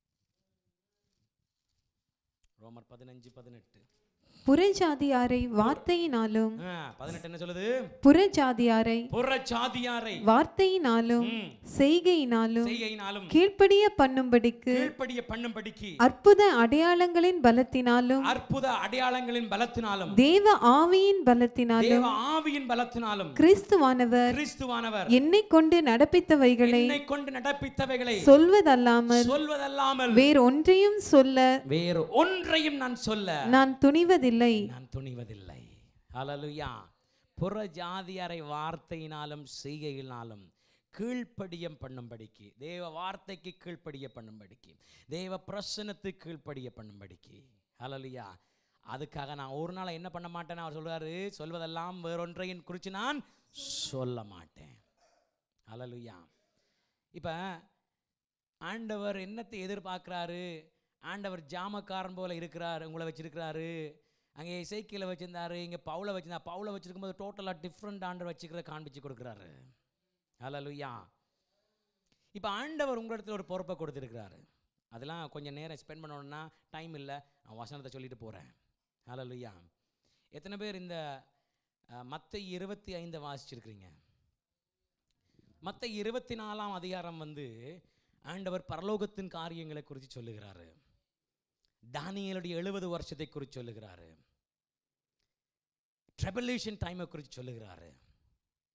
ரோமர் பதினஞ்சு பதினெட்டு புறஜாதியாரை வார்த்தையினாலும் ஆ, பதினெட்டு என்ன சொல்லுது புறஜாதியாரை புற சாதியாரை வார்த்தையினாலும் ம், செய்கையினாலும் செய்கையினாலும் கீழ்ப்படிய பண்ணும்படிக்கு கீழ்ப்படிய பண்ணும்படிக்கு அற்புத அடையாளங்களின் பலத்தினாலும் அற்புத அடையாளங்களின் பலத்தினாலும் தேவ ஆவியின் பலத்தினாலும் தேவ ஆவியின் பலத்தினாலும் கிறிஸ்துவானவர் கிறிஸ்துவானவர் என்னை கொண்டு நடப்பித்தவைகளை என்னை கொண்டு நடப்பித்தவைகளை சொல்வதல்லாமல் சொல்வதல்லாமல் வேறு ஒன்றையும் சொல்ல வேறு ஒன்றையும் நான் சொல்ல நான் துணிவதில்லை நான் துணிவதில்லை ஹalleluya புற ஜாதியாரை வார்த்தையினாலும் செய்கையினாலும் கீழ்ப்படியம் பண்ணும்படிக்கு தேவ வார்த்தைக்கு கீழ்ப்படிய பண்ணும்படிக்கு தேவ பிரசனத்துக்கு கீழ்ப்படிய பண்ணும்படிக்கு ஹalleluya அதுக்காக நான் ஒரு நாள் என்ன பண்ண மாட்டேன்னு அவர் சொல்றாரு சொல்வதெல்லாம் வேறொன்றையும் குறித்து நான் சொல்ல மாட்டேன் ஹalleluya இப்போ ஆண்டவர் என்னத்தை எதிர்பார்க்குறாரு ஆண்டவர் ஜாமக்காரன் போல இருக்கிறார் உங்களை வச்சிருக்கிறாரு அங்கே இசைக்கியில் வச்சிருந்தாரு இங்கே பவுலை வச்சிருந்தா பவுலை வச்சிருக்கும்போது டோட்டலாக டிஃப்ரெண்ட் ஆண்டவர் வச்சுக்கிறத காண்பிச்சு கொடுக்குறாரு ஹalleluya இப்போ ஆண்டவர் உங்களிடத்துல ஒரு பொறுப்பை கொடுத்துருக்கிறாரு அதெல்லாம் கொஞ்சம் நேரம் ஸ்பெண்ட் பண்ணணும்னா டைம் இல்லை நான் வசனத்தை சொல்லிட்டு போகிறேன் ஹalleluya எத்தனை பேர் இந்த மற்ற இருபத்தி ஐந்தை வாசிச்சிருக்கிறீங்க மற்ற இருபத்தி நாலாம் அதிகாரம் வந்து ஆண்டவர் பரலோகத்தின் காரியங்களை குறித்து சொல்லுகிறாரு தானியலுடைய எழுபது வருஷத்தை குறித்து சொல்லுகிறாரு ட்ரெபல்யூஷன் டைமை குறித்து சொல்லுகிறாரு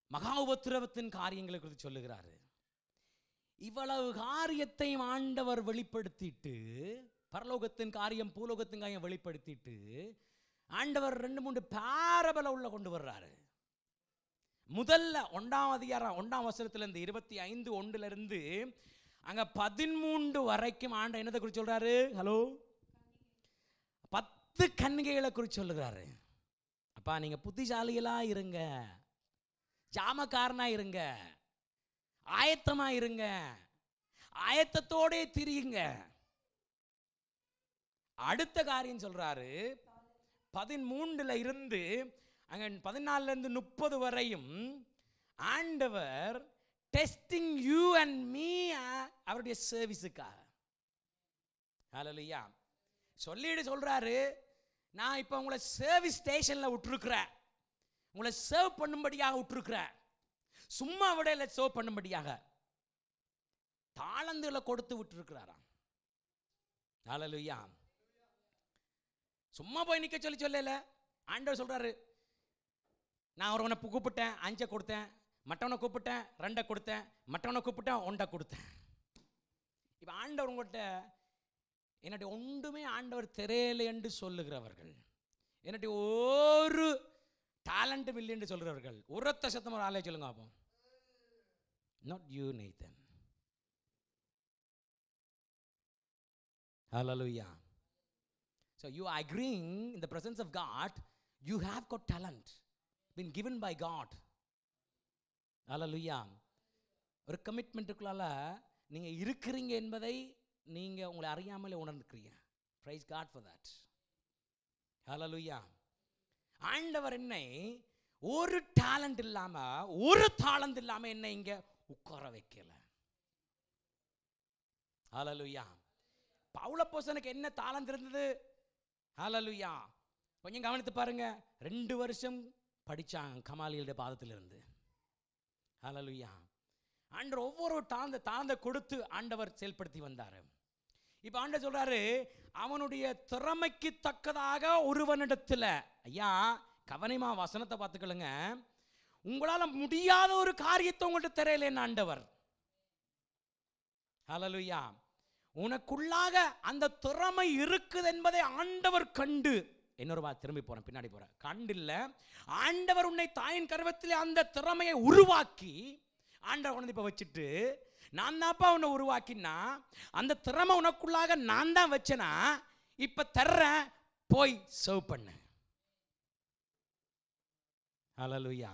மகா உபத்திரவத்தின் காரியங்களை குறித்து சொல்லுகிறாரு இவ்வளவு காரியத்தையும் ஆண்டவர் வெளிப்படுத்திட்டு பரலோகத்தின் காரியம் பூலோகத்தின் காரியம் வெளிப்படுத்திட்டு ஆண்டவர் ரெண்டு மூணு பேரபல உள்ள கொண்டு வர்றாரு முதல்ல ஒன்றாம் அதிகாரம் ஒன்றாம் வசனத்துல இருந்து இருபத்தி ஐந்து ஒன்றுல இருந்து அங்க பதிமூன்று வரைக்கும் ஆண்ட என்னத்தை குறித்து சொல்றாரு ஹலோ பத்து கன்னிகைகளை குறித்து சொல்லுகிறாரு அப்பா நீங்க புத்திசாலிகளா இருங்க ஜாமக்காரனா இருங்க ஆயத்தமா இருங்க ஆயத்தத்தோடே திரியுங்க அடுத்த காரியம் சொல்றாரு பதிமூன்றுல இருந்து அங்க பதினாலுல இருந்து முப்பது வரையும் ஆண்டவர் டெஸ்டிங் யூ அண்ட் மீ அவருடைய சர்வீஸுக்காக ஹalleluya சொல்லிட்டு சொல்றாரு நான் இப்போ உங்களை சர்வீஸ் ஸ்டேஷனில் விட்டுருக்குறேன் உங்களை சர்வ் பண்ணும்படியாக விட்டுருக்குறேன் சும்மா விடையில சர்வ் பண்ணும்படியாக தாளந்துகளை கொடுத்து விட்டுருக்கிறாராம் ஹalleluya சும்மா போய் நிற்க சொல்லி சொல்லல ஆண்டவர் சொல்றாரு நான் ஒருவனை பு- கூப்பிட்டேன் அஞ்சை கொடுத்தேன் மற்றவனை கூப்பிட்டேன் ரெண்டை கொடுத்தேன் மற்றவனை கூப்பிட்டேன் ஒன்றை கொடுத்தேன் இப்போ ஆண்டவர் உங்கள்கிட்ட என்னுடைய ஒன்றுமே ஆண்டவர் தெரியலை என்று சொல்லுகிறவர்கள் என்னுடைய ஒரு டேலண்ட்டும் இல்லை என்று சொல்கிறவர்கள் உரத்த சத்தம் ஒரு ஆளே சொல்லுங்க அப்போ not you Nathan Hallelujah. So you are agreeing in the presence of God, you have got talent, been given by God. Hallelujah. ஒரு கமிட்மெண்ட்டுக்குள்ளால நீங்கள் இருக்கிறீங்க என்பதை நீங்கள் உங்களை அறியாமலே உணர்ந்துக்கிறீங்க praise God for that hallelujah ஆண்டவர் என்னை ஒரு டேலண்ட் இல்லாம ஒரு தாளந்து இல்லாம என்னை இங்க உட்கார வைக்கல ஹalleluya பவுலப்போசனுக்கு என்ன தாளந்து இருந்தது ஹalleluya கொஞ்சம் கவனித்து பாருங்க ரெண்டு வருஷம் படிச்சாங்க கமாலியலுடைய பாதத்திலிருந்து ஹalleluya ஆண்டவர் ஒவ்வொரு தாழ்ந்த தாழ்ந்த கொடுத்து ஆண்டவர் செயல்படுத்தி வந்தார் இப்போ ஆண்டவர் சொல்றாரு அவனுடைய திறமைக்கு தக்கதாக ஒருவனிடத்துல ஐயா கவனமா வசனத்தை பார்த்துக்கலுங்க உங்களால முடியாத ஒரு காரியத்தை உங்கள்கிட்ட தெரியலேன்னு ஆண்டவர் ஹalleluya உனக்குள்ளாக அந்த திறமை இருக்குது என்பதை ஆண்டவர் கண்டு இன்னொரு வா திரும்பி போறேன் பின்னாடி போறேன் கண்டு இல்ல ஆண்டவர் உன்னை தாயின் கருவத்திலே அந்த திறமையை உருவாக்கி ஆண்டவர் கொண்டு இப்ப வச்சுட்டு நான் தான்ப்பா உன்னை உருவாக்கினா அந்த திறமை உனக்குள்ளாக நான் தான் வச்சேனா இப்ப தர்றேன் போய் சர்வ் பண்ணு ஹalleluya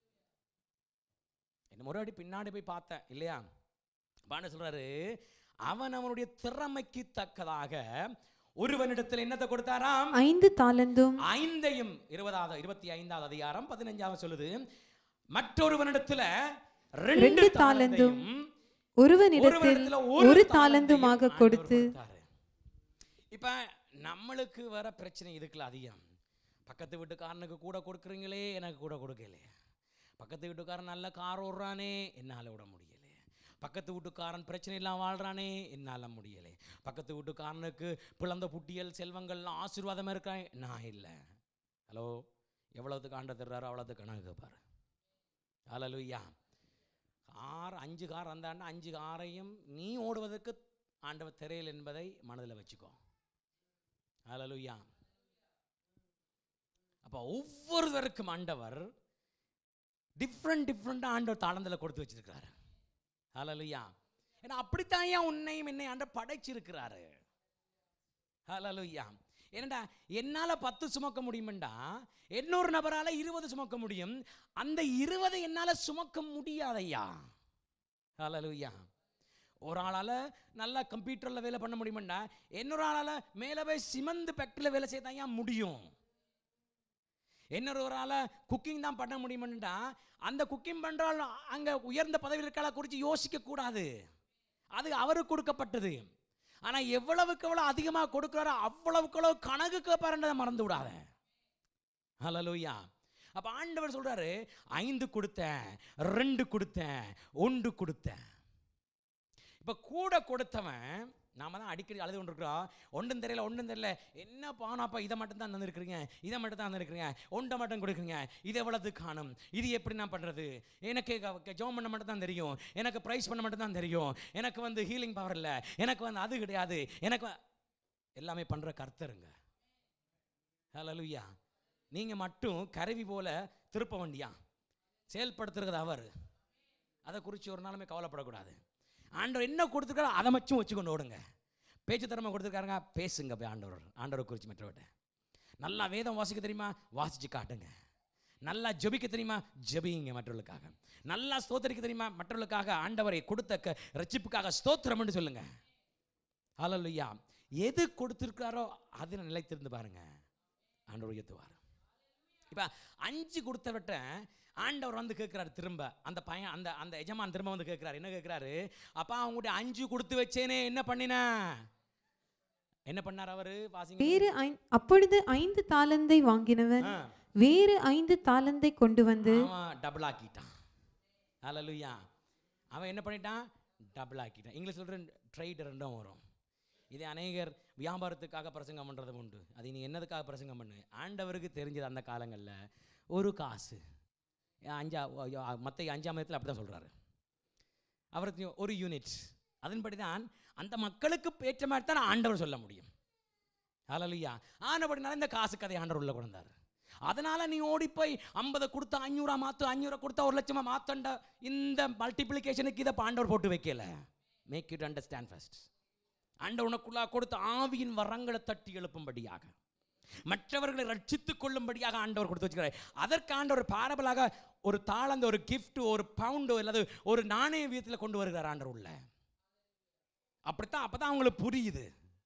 என்ன ஒரு அடி பின்னாடி போய் பார்த்தேன் இல்லையா பாண்ட சொல்றாரு அவன் அவனுடைய திறமைக்கு தக்கதாக ஒருவனிடத்தில் என்னத்தை கொடுத்தாராம் ஐந்து தாளந்தும் ஐந்தையும் இருபதாவது இருபத்தி ஐந்தாவது அதிகாரம் பதினஞ்சாவது சொல்லுது மற்றொருவனிடத்துல ரெண்டு ரெண்டு தாலந்தும் தாளந்தையும் ஒருவனிடத்தில் ஒருவனிடத்துல ஒரு தாளந்தையும் தாளந்துமாக ஆண்டவர் கொடுத்து கொடுத்தாரு. இப்ப நம்மளுக்கு வர பிரச்சனை இதுக்குள்ள அதிகம் பக்கத்து வீட்டுக்காரனுக்கு கூட கொடுக்குறீங்களே எனக்கு கூட கொடுக்கலையே பக்கத்து வீட்டுக்காரன் நல்ல கார் ஓடுறானே என்னால் விட முடியல பக்கத்து வீட்டுக்காரன் பிரச்சனை இல்லாம வாழ்றானே என்னால் முடியலை பக்கத்து வீட்டுக்காரனுக்கு பிளந்த புட்டியல் செல்வங்கள்லாம் ஆசீர்வாதமாக இருக்கான் நான் இல்லை ஹலோ எவ்வளவுக்கு ஆண்ட தர்றாரோ அவ்வளோத்துக்கு கணக்கு கேட்பாரு ஹalleluya கார் அஞ்சு கார் வந்தாண்டா அஞ்சு காரையும் நீ ஓடுவதற்கு ஆண்டவர் தெரியல் என்பதை மனதில் வச்சுக்கோ ஹalleluya அப்போ ஒவ்வொருவருக்கும் ஆண்டவர் டிஃப்ரெண்ட் டிஃப்ரெண்ட்டாக ஆண்டவர் தாளந்தில் கொடுத்து வச்சிருக்கிறாரு ஹalleluya ஏன்னா அப்படித்தான் ஏன் உன்னையும் என்னை ஆண்டவர் படைச்சிருக்கிறாரு ஹalleluya என்னடா என்னால் பத்து சுமக்க முடியுமெண்டா இன்னொரு நபரால் இருபது சுமக்க முடியும் அந்த இருபதை என்னால் சுமக்க முடியாதையா ஹalleluya ஒரு ஆளால் நல்லா கம்ப்யூட்டரில் வேலை பண்ண முடியுமெண்டா இன்னொரு ஆளால் மேலே போய் சிமந்து ஃபேக்ட்ரியில் வேலை செய்ய ஏன் முடியும் இன்னொரு ஒரு ஆளை குக்கிங் தான் பண்ண முடியுமெண்டா அந்த குக்கிங் பண்ணுறால் அங்கே உயர்ந்த பதவியில் இருக்கால குறித்து யோசிக்க கூடாது அது அவருக்கு கொடுக்கப்பட்டது ஆனால் எவ்வளவுக்கு எவ்வளோ அதிகமாக கொடுக்குறாரோ அவ்வளவுக்கு எவ்வளவு கணக்கு கேட்பாருன்றதை மறந்து விடாத ஹalleluya அப்போ ஆண்டவர் சொல்றாரு ஐந்து கொடுத்தேன் ரெண்டு கொடுத்தேன் ஒன்று கொடுத்தேன் இப்போ கூட கொடுத்தவன் நாம தான் அடிக்கடி அழுது கொண்டிருக்கிறோம் ஒன்றும் தெரியல ஒன்றும் தெரியல என்ன பானாப்பா இதை மட்டும் தான் தந்துருக்கிறீங்க இதை மட்டும் தான் தந்துருக்கிறீங்க ஒன்றை மட்டும் கொடுக்குறீங்க இது எவ்வளவு காணும் இது எப்படி நான் பண்ணுறது எனக்கு ஜோம் பண்ண மட்டும் தான் தெரியும் எனக்கு ப்ரைஸ் பண்ண மட்டும் தான் தெரியும் எனக்கு வந்து ஹீலிங் பவர் இல்லை எனக்கு வந்து அது கிடையாது எனக்கு வ- எல்லாமே பண்ணுற கர்த்தருங்க ஹalleluya நீங்கள் மட்டும் கருவி போல திருப்ப வண்டியா செயல்படுத்துறது அவர் அதை குறித்து ஒரு நாளுமே கவலைப்படக்கூடாது ஆண்டவர் என்ன கொடுத்துருக்காரோ அதை மட்டும் வச்சு கொண்டு ஓடுங்க பேச்சு திறமை கொடுத்துருக்காருங்க பேசுங்க போய் ஆண்டவர் ஆண்டவரை குறித்து மற்றவர்கிட்ட நல்லா வேதம் வாசிக்க தெரியுமா வாசிச்சு காட்டுங்க நல்லா ஜெபிக்க தெரியுமா ஜெபிங்க மற்றவர்களுக்காக நல்லா ஸ்தோத்தரிக்க தெரியுமா மற்றவர்களுக்காக ஆண்டவரை கொடுத்த க ரட்சிப்புக்காக ஸ்தோத்திரம்னு சொல்லுங்க ஹalleluya எது கொடுத்துருக்காரோ அதில் நிலைத்திருந்து பாருங்க ஆண்டவர் உயர்த்துவார் இப்போ அஞ்சு கொடுத்தவட்ட ஆண்டவர் வந்து கேட்குறாரு திரும்ப அந்த பையன் அந்த அந்த எஜமான் திரும்ப வந்து கேட்குறாரு என்ன கேட்குறாரு அப்பா அவங்ககிட்ட அஞ்சு கொடுத்து வச்சேனே என்ன பண்ணின என்ன பண்ணார் அவரு வாசிங்க வேறு ஐ- அப்பொழுது ஐந்து தாளந்தை வாங்கினவன் ஆ. வேறு ஐந்து தாளந்தை கொண்டு வந்து அவன் டபுள் ஆக்கிட்டான் ஹalleluya அவன் என்ன பண்ணிட்டான் டபுள் ஆக்கிட்டான் இங்கிலீஷ் சொல்கிற ட்ரைட் ரெண்டும் வரும் இதே அநேகர் வியாபாரத்துக்காக பிரசங்கம் பண்ணுறது உண்டு அது நீ என்னதுக்காக பிரசங்கம் பண்ணு ஆண்டவருக்கு தெரிஞ்சது அந்த காலங்களில் ஒரு காசு அஞ்சா மற்ற அஞ்சாம் மதத்தில் அப்படி தான் சொல்கிறாரு அவருக்கு ஒரு யூனிட் அதன்படி தான் அந்த மக்களுக்கு ஏற்ற மாதிரி தான் ஆண்டவர் சொல்ல முடியும் ஹalleluya ஆனபடினால இந்த காசு கதை ஆண்டவர் உள்ள கொண்டார் அதனால நீ ஓடி போய் ஐம்பதை கொடுத்தா அஞ்சூறா மாத்து அஞ்சூறை கொடுத்தா ஒரு லட்சமா மாத்தண்ட இந்த மல்டிப்ளிகேஷனுக்கு இதை ஆண்டவர் போட்டு வைக்கல மேக் இட் அண்டர்ஸ்டாண்ட் ஃபர்ஸ்ட் ஆண்டவர் உனக்குள்ளா கொடுத்த ஆவியின் வரங்களை தட்டி எழுப்பும்படியாக மற்றவர்களை ரட்சித்துக் கொள்ளும்படியாக ஆண்டவர் கொடுத்து வச்சுக்கிறார் அதற்கு ஆண்டவர் பாரபலாக ஒரு தாளந்த ஒரு gift ஒரு பவுண்டோ அல்லது ஒரு நாணய விதத்தில் கொண்டு வருகிறார் ஆண்டவர் உள்ள அப்படித்தான் அப்பதான் அவங்களுக்கு புரியுது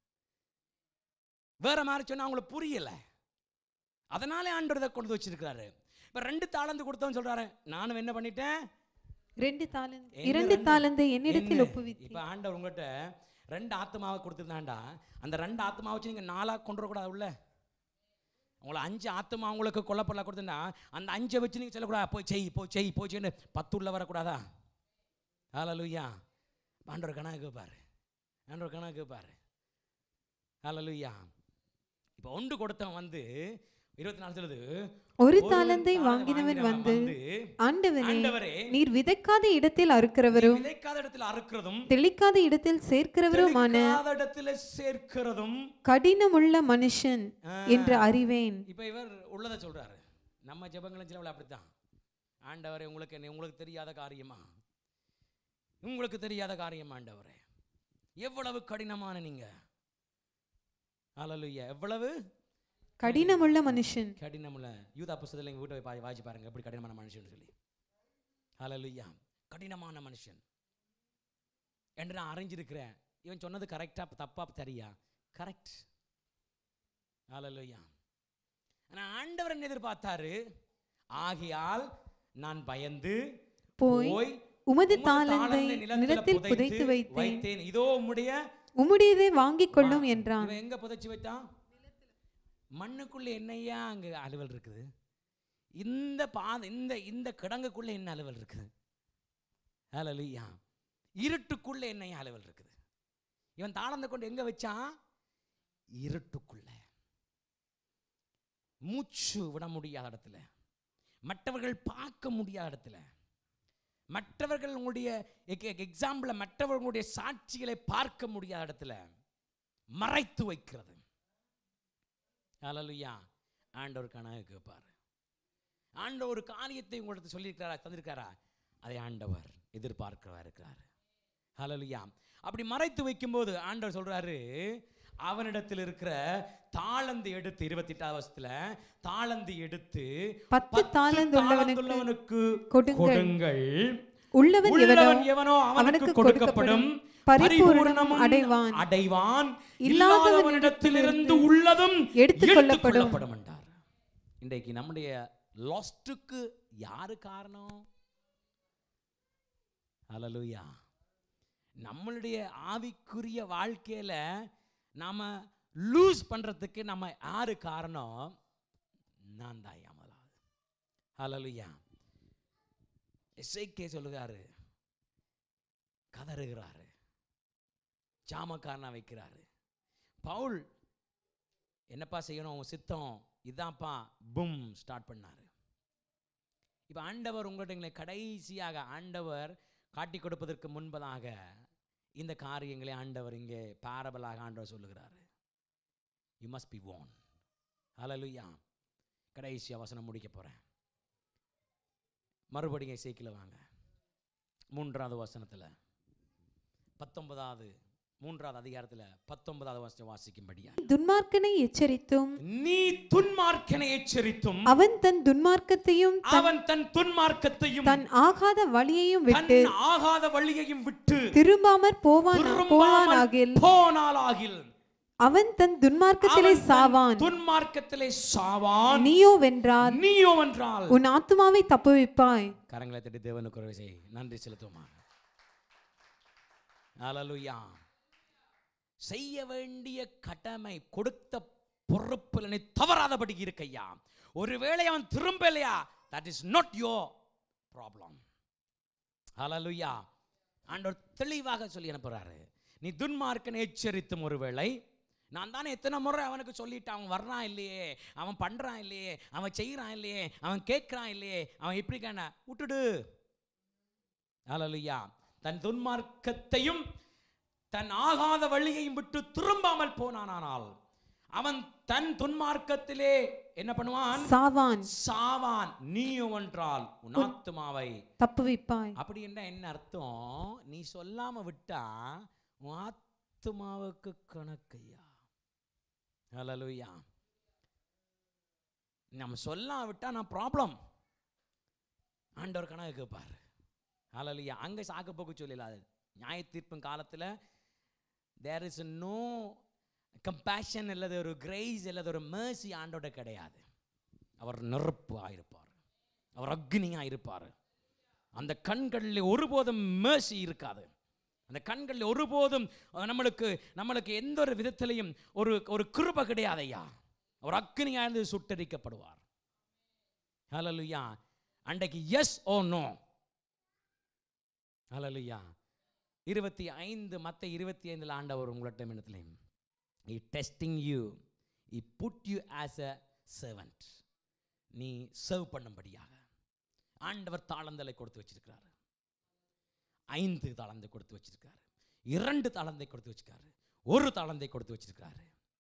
வேற மாதிரி சொன்னா அவங்களுக்கு புரியல அதனாலே ஆண்டவர் இதை கொண்டு வச்சிருக்கிறாரு இப்ப ரெண்டு தாளந்து கொடுத்தவன் சொல்றாரு நானும் என்ன பண்ணிட்டேன் ரெண்டு தாளந்து என்ன இரண்டு ரெண்டு? தாளந்தை என்னிடத்தில் என்ன? ஒப்புவித்தேன் இப்ப ஆண்டவர் உங்கள்கிட்ட ரெண்டு ஆத்மாவை கொடுத்துருந்தாண்டா அந்த ரெண்டு ஆத்மாவை வச்சு நீங்க நாலா கொண்டு வரக்கூடாது உள்ள உங்களை அஞ்சு ஆத்மா உங்களுக்கு கொல்லப்படல கொடுத்துனா அந்த அஞ்சை வச்சு நீங்க சொல்லக்கூடாது போய் செய் போய் செய் போய் செய்யு பத்து உள்ள வரக்கூடாதா ஹalleluya ஆண்டவர் கணக்கு கேட்பாரு ஆண்டவர் கணக்கு கேட்பாரு ஹalleluya இப்போ ஒன்று கொடுத்தவன் வந்து இருபத்தி நாலு சொல்லுது ஒரு ஒரு தாளந்தை தாளந்தை வாங்கினவன் வந்து ஆண்டவனே ஆண்டவரே நீர் விதைக்காத இடத்தில் அறுக்கிறவரும் விதைக்காத இடத்துல அறுக்கிறதும் தெளிக்காத இடத்தில் சேர்க்கிறவருமான தெளிக்காத இடத்துல சேர்க்கிறதும் கடினமுள்ள மனுஷன் ஆ. என்று அறிவேன் இப்ப இவர் உள்ளதை சொல்றாரு நம்ம ஜெபங்களும் சிலவில் அப்படித்தான் ஆண்டவரே உங்களுக்கு என்ன உங்களுக்கு தெரியாத காரியமா உங்களுக்கு தெரியாத காரியம் ஆண்டவரே எவ்வளவு கடினமான நீங்க ஹalleluya எவ்வளவு கடினமுள்ள மனுஷன் கடினமுள்ள யூதா புஸ்தகத்தில் எங்கள் வீட்டை போய் வாசி பாருங்க எப்படி கடினமான மனுஷன் சொல்லி ஹalleluya கடினமான மனுஷன் என்று நான் அறிஞ்சிருக்கிறேன் இவன் சொன்னது கரெக்டா தப்பா சரியா கரெக்ட் ஹalleluya ஆனால் ஆண்டவர் என்ன எதிர்பார்த்தாரு ஆகையால் நான் பயந்து போய் போய் உமது உமது தாளந்தை நிலத்தில நிலத்தில் புதைத்து வைத்தேன் வைத்தேன் இதோ உம்முடைய உம்முடையதை வாங்கிக் கொள்ளும் என்றான் இவன் எங்க புதைச்சு வைத்தான் மண்ணுக்குள்ள என்னையா அங்க அலுவல் இருக்குது இந்த பாதை இந்த இந்த கிடங்குக்குள்ள என்ன அலுவல் இருக்குது ஹalleluya இருட்டுக்குள்ள என்னையா அலுவல் இருக்குது இவன் தாளந்த கொண்டு எங்க வச்சான் இருட்டுக்குள்ள மூச்சு விட முடியாத இடத்துல மற்றவர்கள் பார்க்க முடியாத இடத்துல மற்றவர்கள் உங்களுடைய எக்ஸாம்பிள மற்றவர்களுடைய சாட்சிகளை பார்க்க முடியாத இடத்துல மறைத்து வைக்கிறது ஹalleluya ஆண்டவர் கணக்கு கேட்பார் ஆண்டவர் ஒரு காரியத்தை உங்களுக்கு சொல்லியிருக்காரா தந்திருக்காரா அதை ஆண்டவர் எதிர்பார்க்கிறவா இருக்கிறார் ஹalleluya அப்படி மறைத்து வைக்கும்போது ஆண்டவர் சொல்றாரு அவனிடத்தில் இருக்கிற தாளந்து எடுத்து இருபத்தி எட்டாவது வருஷத்துல தாளந்து எடுத்து பத்து தாளந்து உள்ளவனுக்கு தாளந்துள்ளவனுக்கு கொடுங்கள். கொடுங்கள் உள்ளவன் எவனோ உள்ளவன் எவனோ அவனுக்கு அவனுக்கு கொடுக்கப்படும் பரிபூரணமும் பரிபூரணமும் அடைவான். அடைவான் இல்லாதவனிடத்திலிருந்து இல்லாதவனிடத்திலிருந்து உள்ளதும் எடுத்துக்கொள்ளப்படும். எடுத்துக்கொள்ளப்படும் என்றார் இன்றைக்கு நம்முடைய லாஸ்டுக்கு யாரு காரணம் ஹalleluya நம்மளுடைய ஆவிக்குரிய வாழ்க்கையில நாம லூஸ் பண்றதுக்கு நம்ம யாரு காரணம் நான் தான் முதலாவது ஹalleluya எஸ்ஐகே சொல்லுகிறாரு கதறுகிறாரு ஜாமக்காரனா வைக்கிறாரு பவுல் என்னப்பா செய்யணும் உன் சித்தம் இதான்ப்பா பும் ஸ்டார்ட் பண்ணாரு இப்போ ஆண்டவர் உங்கள்கிட்ட கடைசியாக ஆண்டவர் காட்டி கொடுப்பதற்கு முன்பதாக இந்த காரியங்களை ஆண்டவர் இங்கே பாரபலாக ஆண்டவர் சொல்லுகிறாரு you must be own hallelujah கடைசி வசனம் முடிக்க போகிறேன் மறுபடியும் சீக்கிரம் வாங்க மூன்றாவது வசனத்தில் பத்தொன்பதாவது மூன்றாவது அதிகாரத்தில் பத்தொன்பதாவது வசனம் வாசிக்கும்படியா துன்மார்க்கனை எச்சரித்தும் நீ துன்மார்க்கனை எச்சரித்தும் அவன் தன் துன்மார்க்கத்தையும் தன்- அவன் தன் துன்மார்க்கத்தையும் தன் ஆகாத வழியையும் தன் விட்டு ஆகாத வழியையும் விட்டு திரும்பாமற் போவான் திரும்பாமல் போவானாகில் போனாலாகில் அவன் தன் துன்மார்க்கத்திலே அவன் தன் சாவான் துன்மார்க்கத்திலே சாவான் நீயோ வென்றால் நீயோ என்றால் உன் ஆத்துமாவை தப்புவிப்பாய் கரங்களை தட்டி தேவனுக்கு ஒரு செய் நன்றி செலுத்துவோமா ஹalleluya செய்ய வேண்டிய கடமை கொடுத்த பொறுப்பில் நீ தவறாதபடி இருக்கையா ஒருவேளை அவன் திரும்பலையா that is not your problem hallelujah ஆண்டவர் தெளிவாக சொல்லி அனுப்புறாரு நீ துன்மார்க்கனை எச்சரித்தும் ஒருவேளை நான் தானே எத்தனை முறை அவனுக்கு சொல்லிட்டேன் அவன் வர்றான் இல்லையே அவன் பண்ணுறான் இல்லையே அவன் செய்கிறான் இல்லையே அவன் கேட்குறான் இல்லையே அவன் எப்படி காண விட்டுடு ஹalleluya தன் துன்மார்க்கத்தையும் தன் ஆகாத வழியையும் விட்டு திரும்பாமல் போனானால் அவன் தன் துன்மார்க்கத்திலே என்ன பண்ணுவான் சாவான் சாவான் நீயும் என்றால் உன் ஆத்துமாவை தப்புவிப்பாய் அப்படி என்ன என்ன அர்த்தம் நீ சொல்லாம விட்டா உன் ஆத்துமாவுக்கு கணக்கையா ஹalleluya நம்ம சொல்லாம விட்டா நான் ப்ராப்ளம் ஆண்டவர் கணக்கு கேட்பார் ஹalleluya அங்க சாக்கு போக்கு சொல்லலாது நியாய தீர்ப்பின் காலத்துல தேர் இஸ் நோ கம்பேஷன் அல்லது ஒரு கிரேஸ் அல்லது ஒரு mercy ஆண்டோட கிடையாது அவர் நெருப்பு ஆயிருப்பார் அவர் அக்னியா இருப்பார் அந்த கண்களில் ஒருபோதும் mercy இருக்காது அந்த கண்களில் ஒருபோதும் அஹ், நம்மளுக்கு நம்மளுக்கு எந்த ஒரு விதத்திலையும் ஒரு ஒரு கிருப கிடையாதையா அவர் அக்னியா இருந்து சுட்டரிக்கப்படுவார் ஹalleluya அன்றைக்கு எஸ் ஓ நோ ஹalleluya இருபத்தி ஐந்து மற்ற இருபத்தி ஐந்தில் ஆண்டவர் உங்கள்கிட்ட இடத்துலையும் he testing you he put you as a servant நீ சர்வ் பண்ணும்படியாக ஆண்டவர் தாளந்தலை கொடுத்து வச்சிருக்கிறாரு ஐந்து தாளந்தை கொடுத்து வச்சிருக்காரு இரண்டு தாளந்தை கொடுத்து வச்சிருக்காரு ஒரு தாளந்தை கொடுத்து வச்சிருக்காரு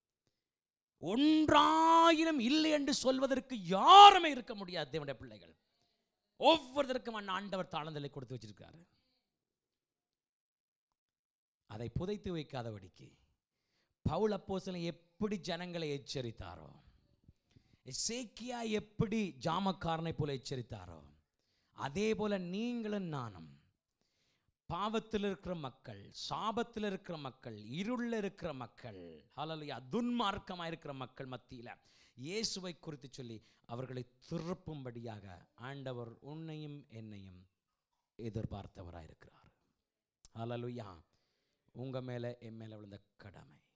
ஒன்றாயிரம் இல்லை என்று சொல்வதற்கு யாருமே இருக்க முடியாது தேவனுடைய பிள்ளைகள் ஒவ்வொருத்தருக்கும் அந்த ஆண்டவர் தாளந்தலை கொடுத்து வச்சிருக்காரு அதை புதைத்து வைக்காதபடிக்கு பவுல் அப்போஸ்தலன் எப்படி ஜனங்களை எச்சரித்தாரோ எசேக்கியா எப்படி ஜாமக்காரனை போல எச்சரித்தாரோ அதே போல நீங்களும் நானும் பாவத்தில் இருக்கிற மக்கள் சாபத்தில் இருக்கிற மக்கள் இருளில் இருக்கிற மக்கள் ஹalleluya துன்மார்க்கமாக இருக்கிற மக்கள் மத்தியில் இயேசுவை குறித்து சொல்லி அவர்களை திருப்பும்படியாக ஆண்டவர் உன்னையும் என்னையும் எதிர்பார்த்தவராக இருக்கிறார் ஹalleluya உங்க மேலே என் மேலே விழுந்த கடமை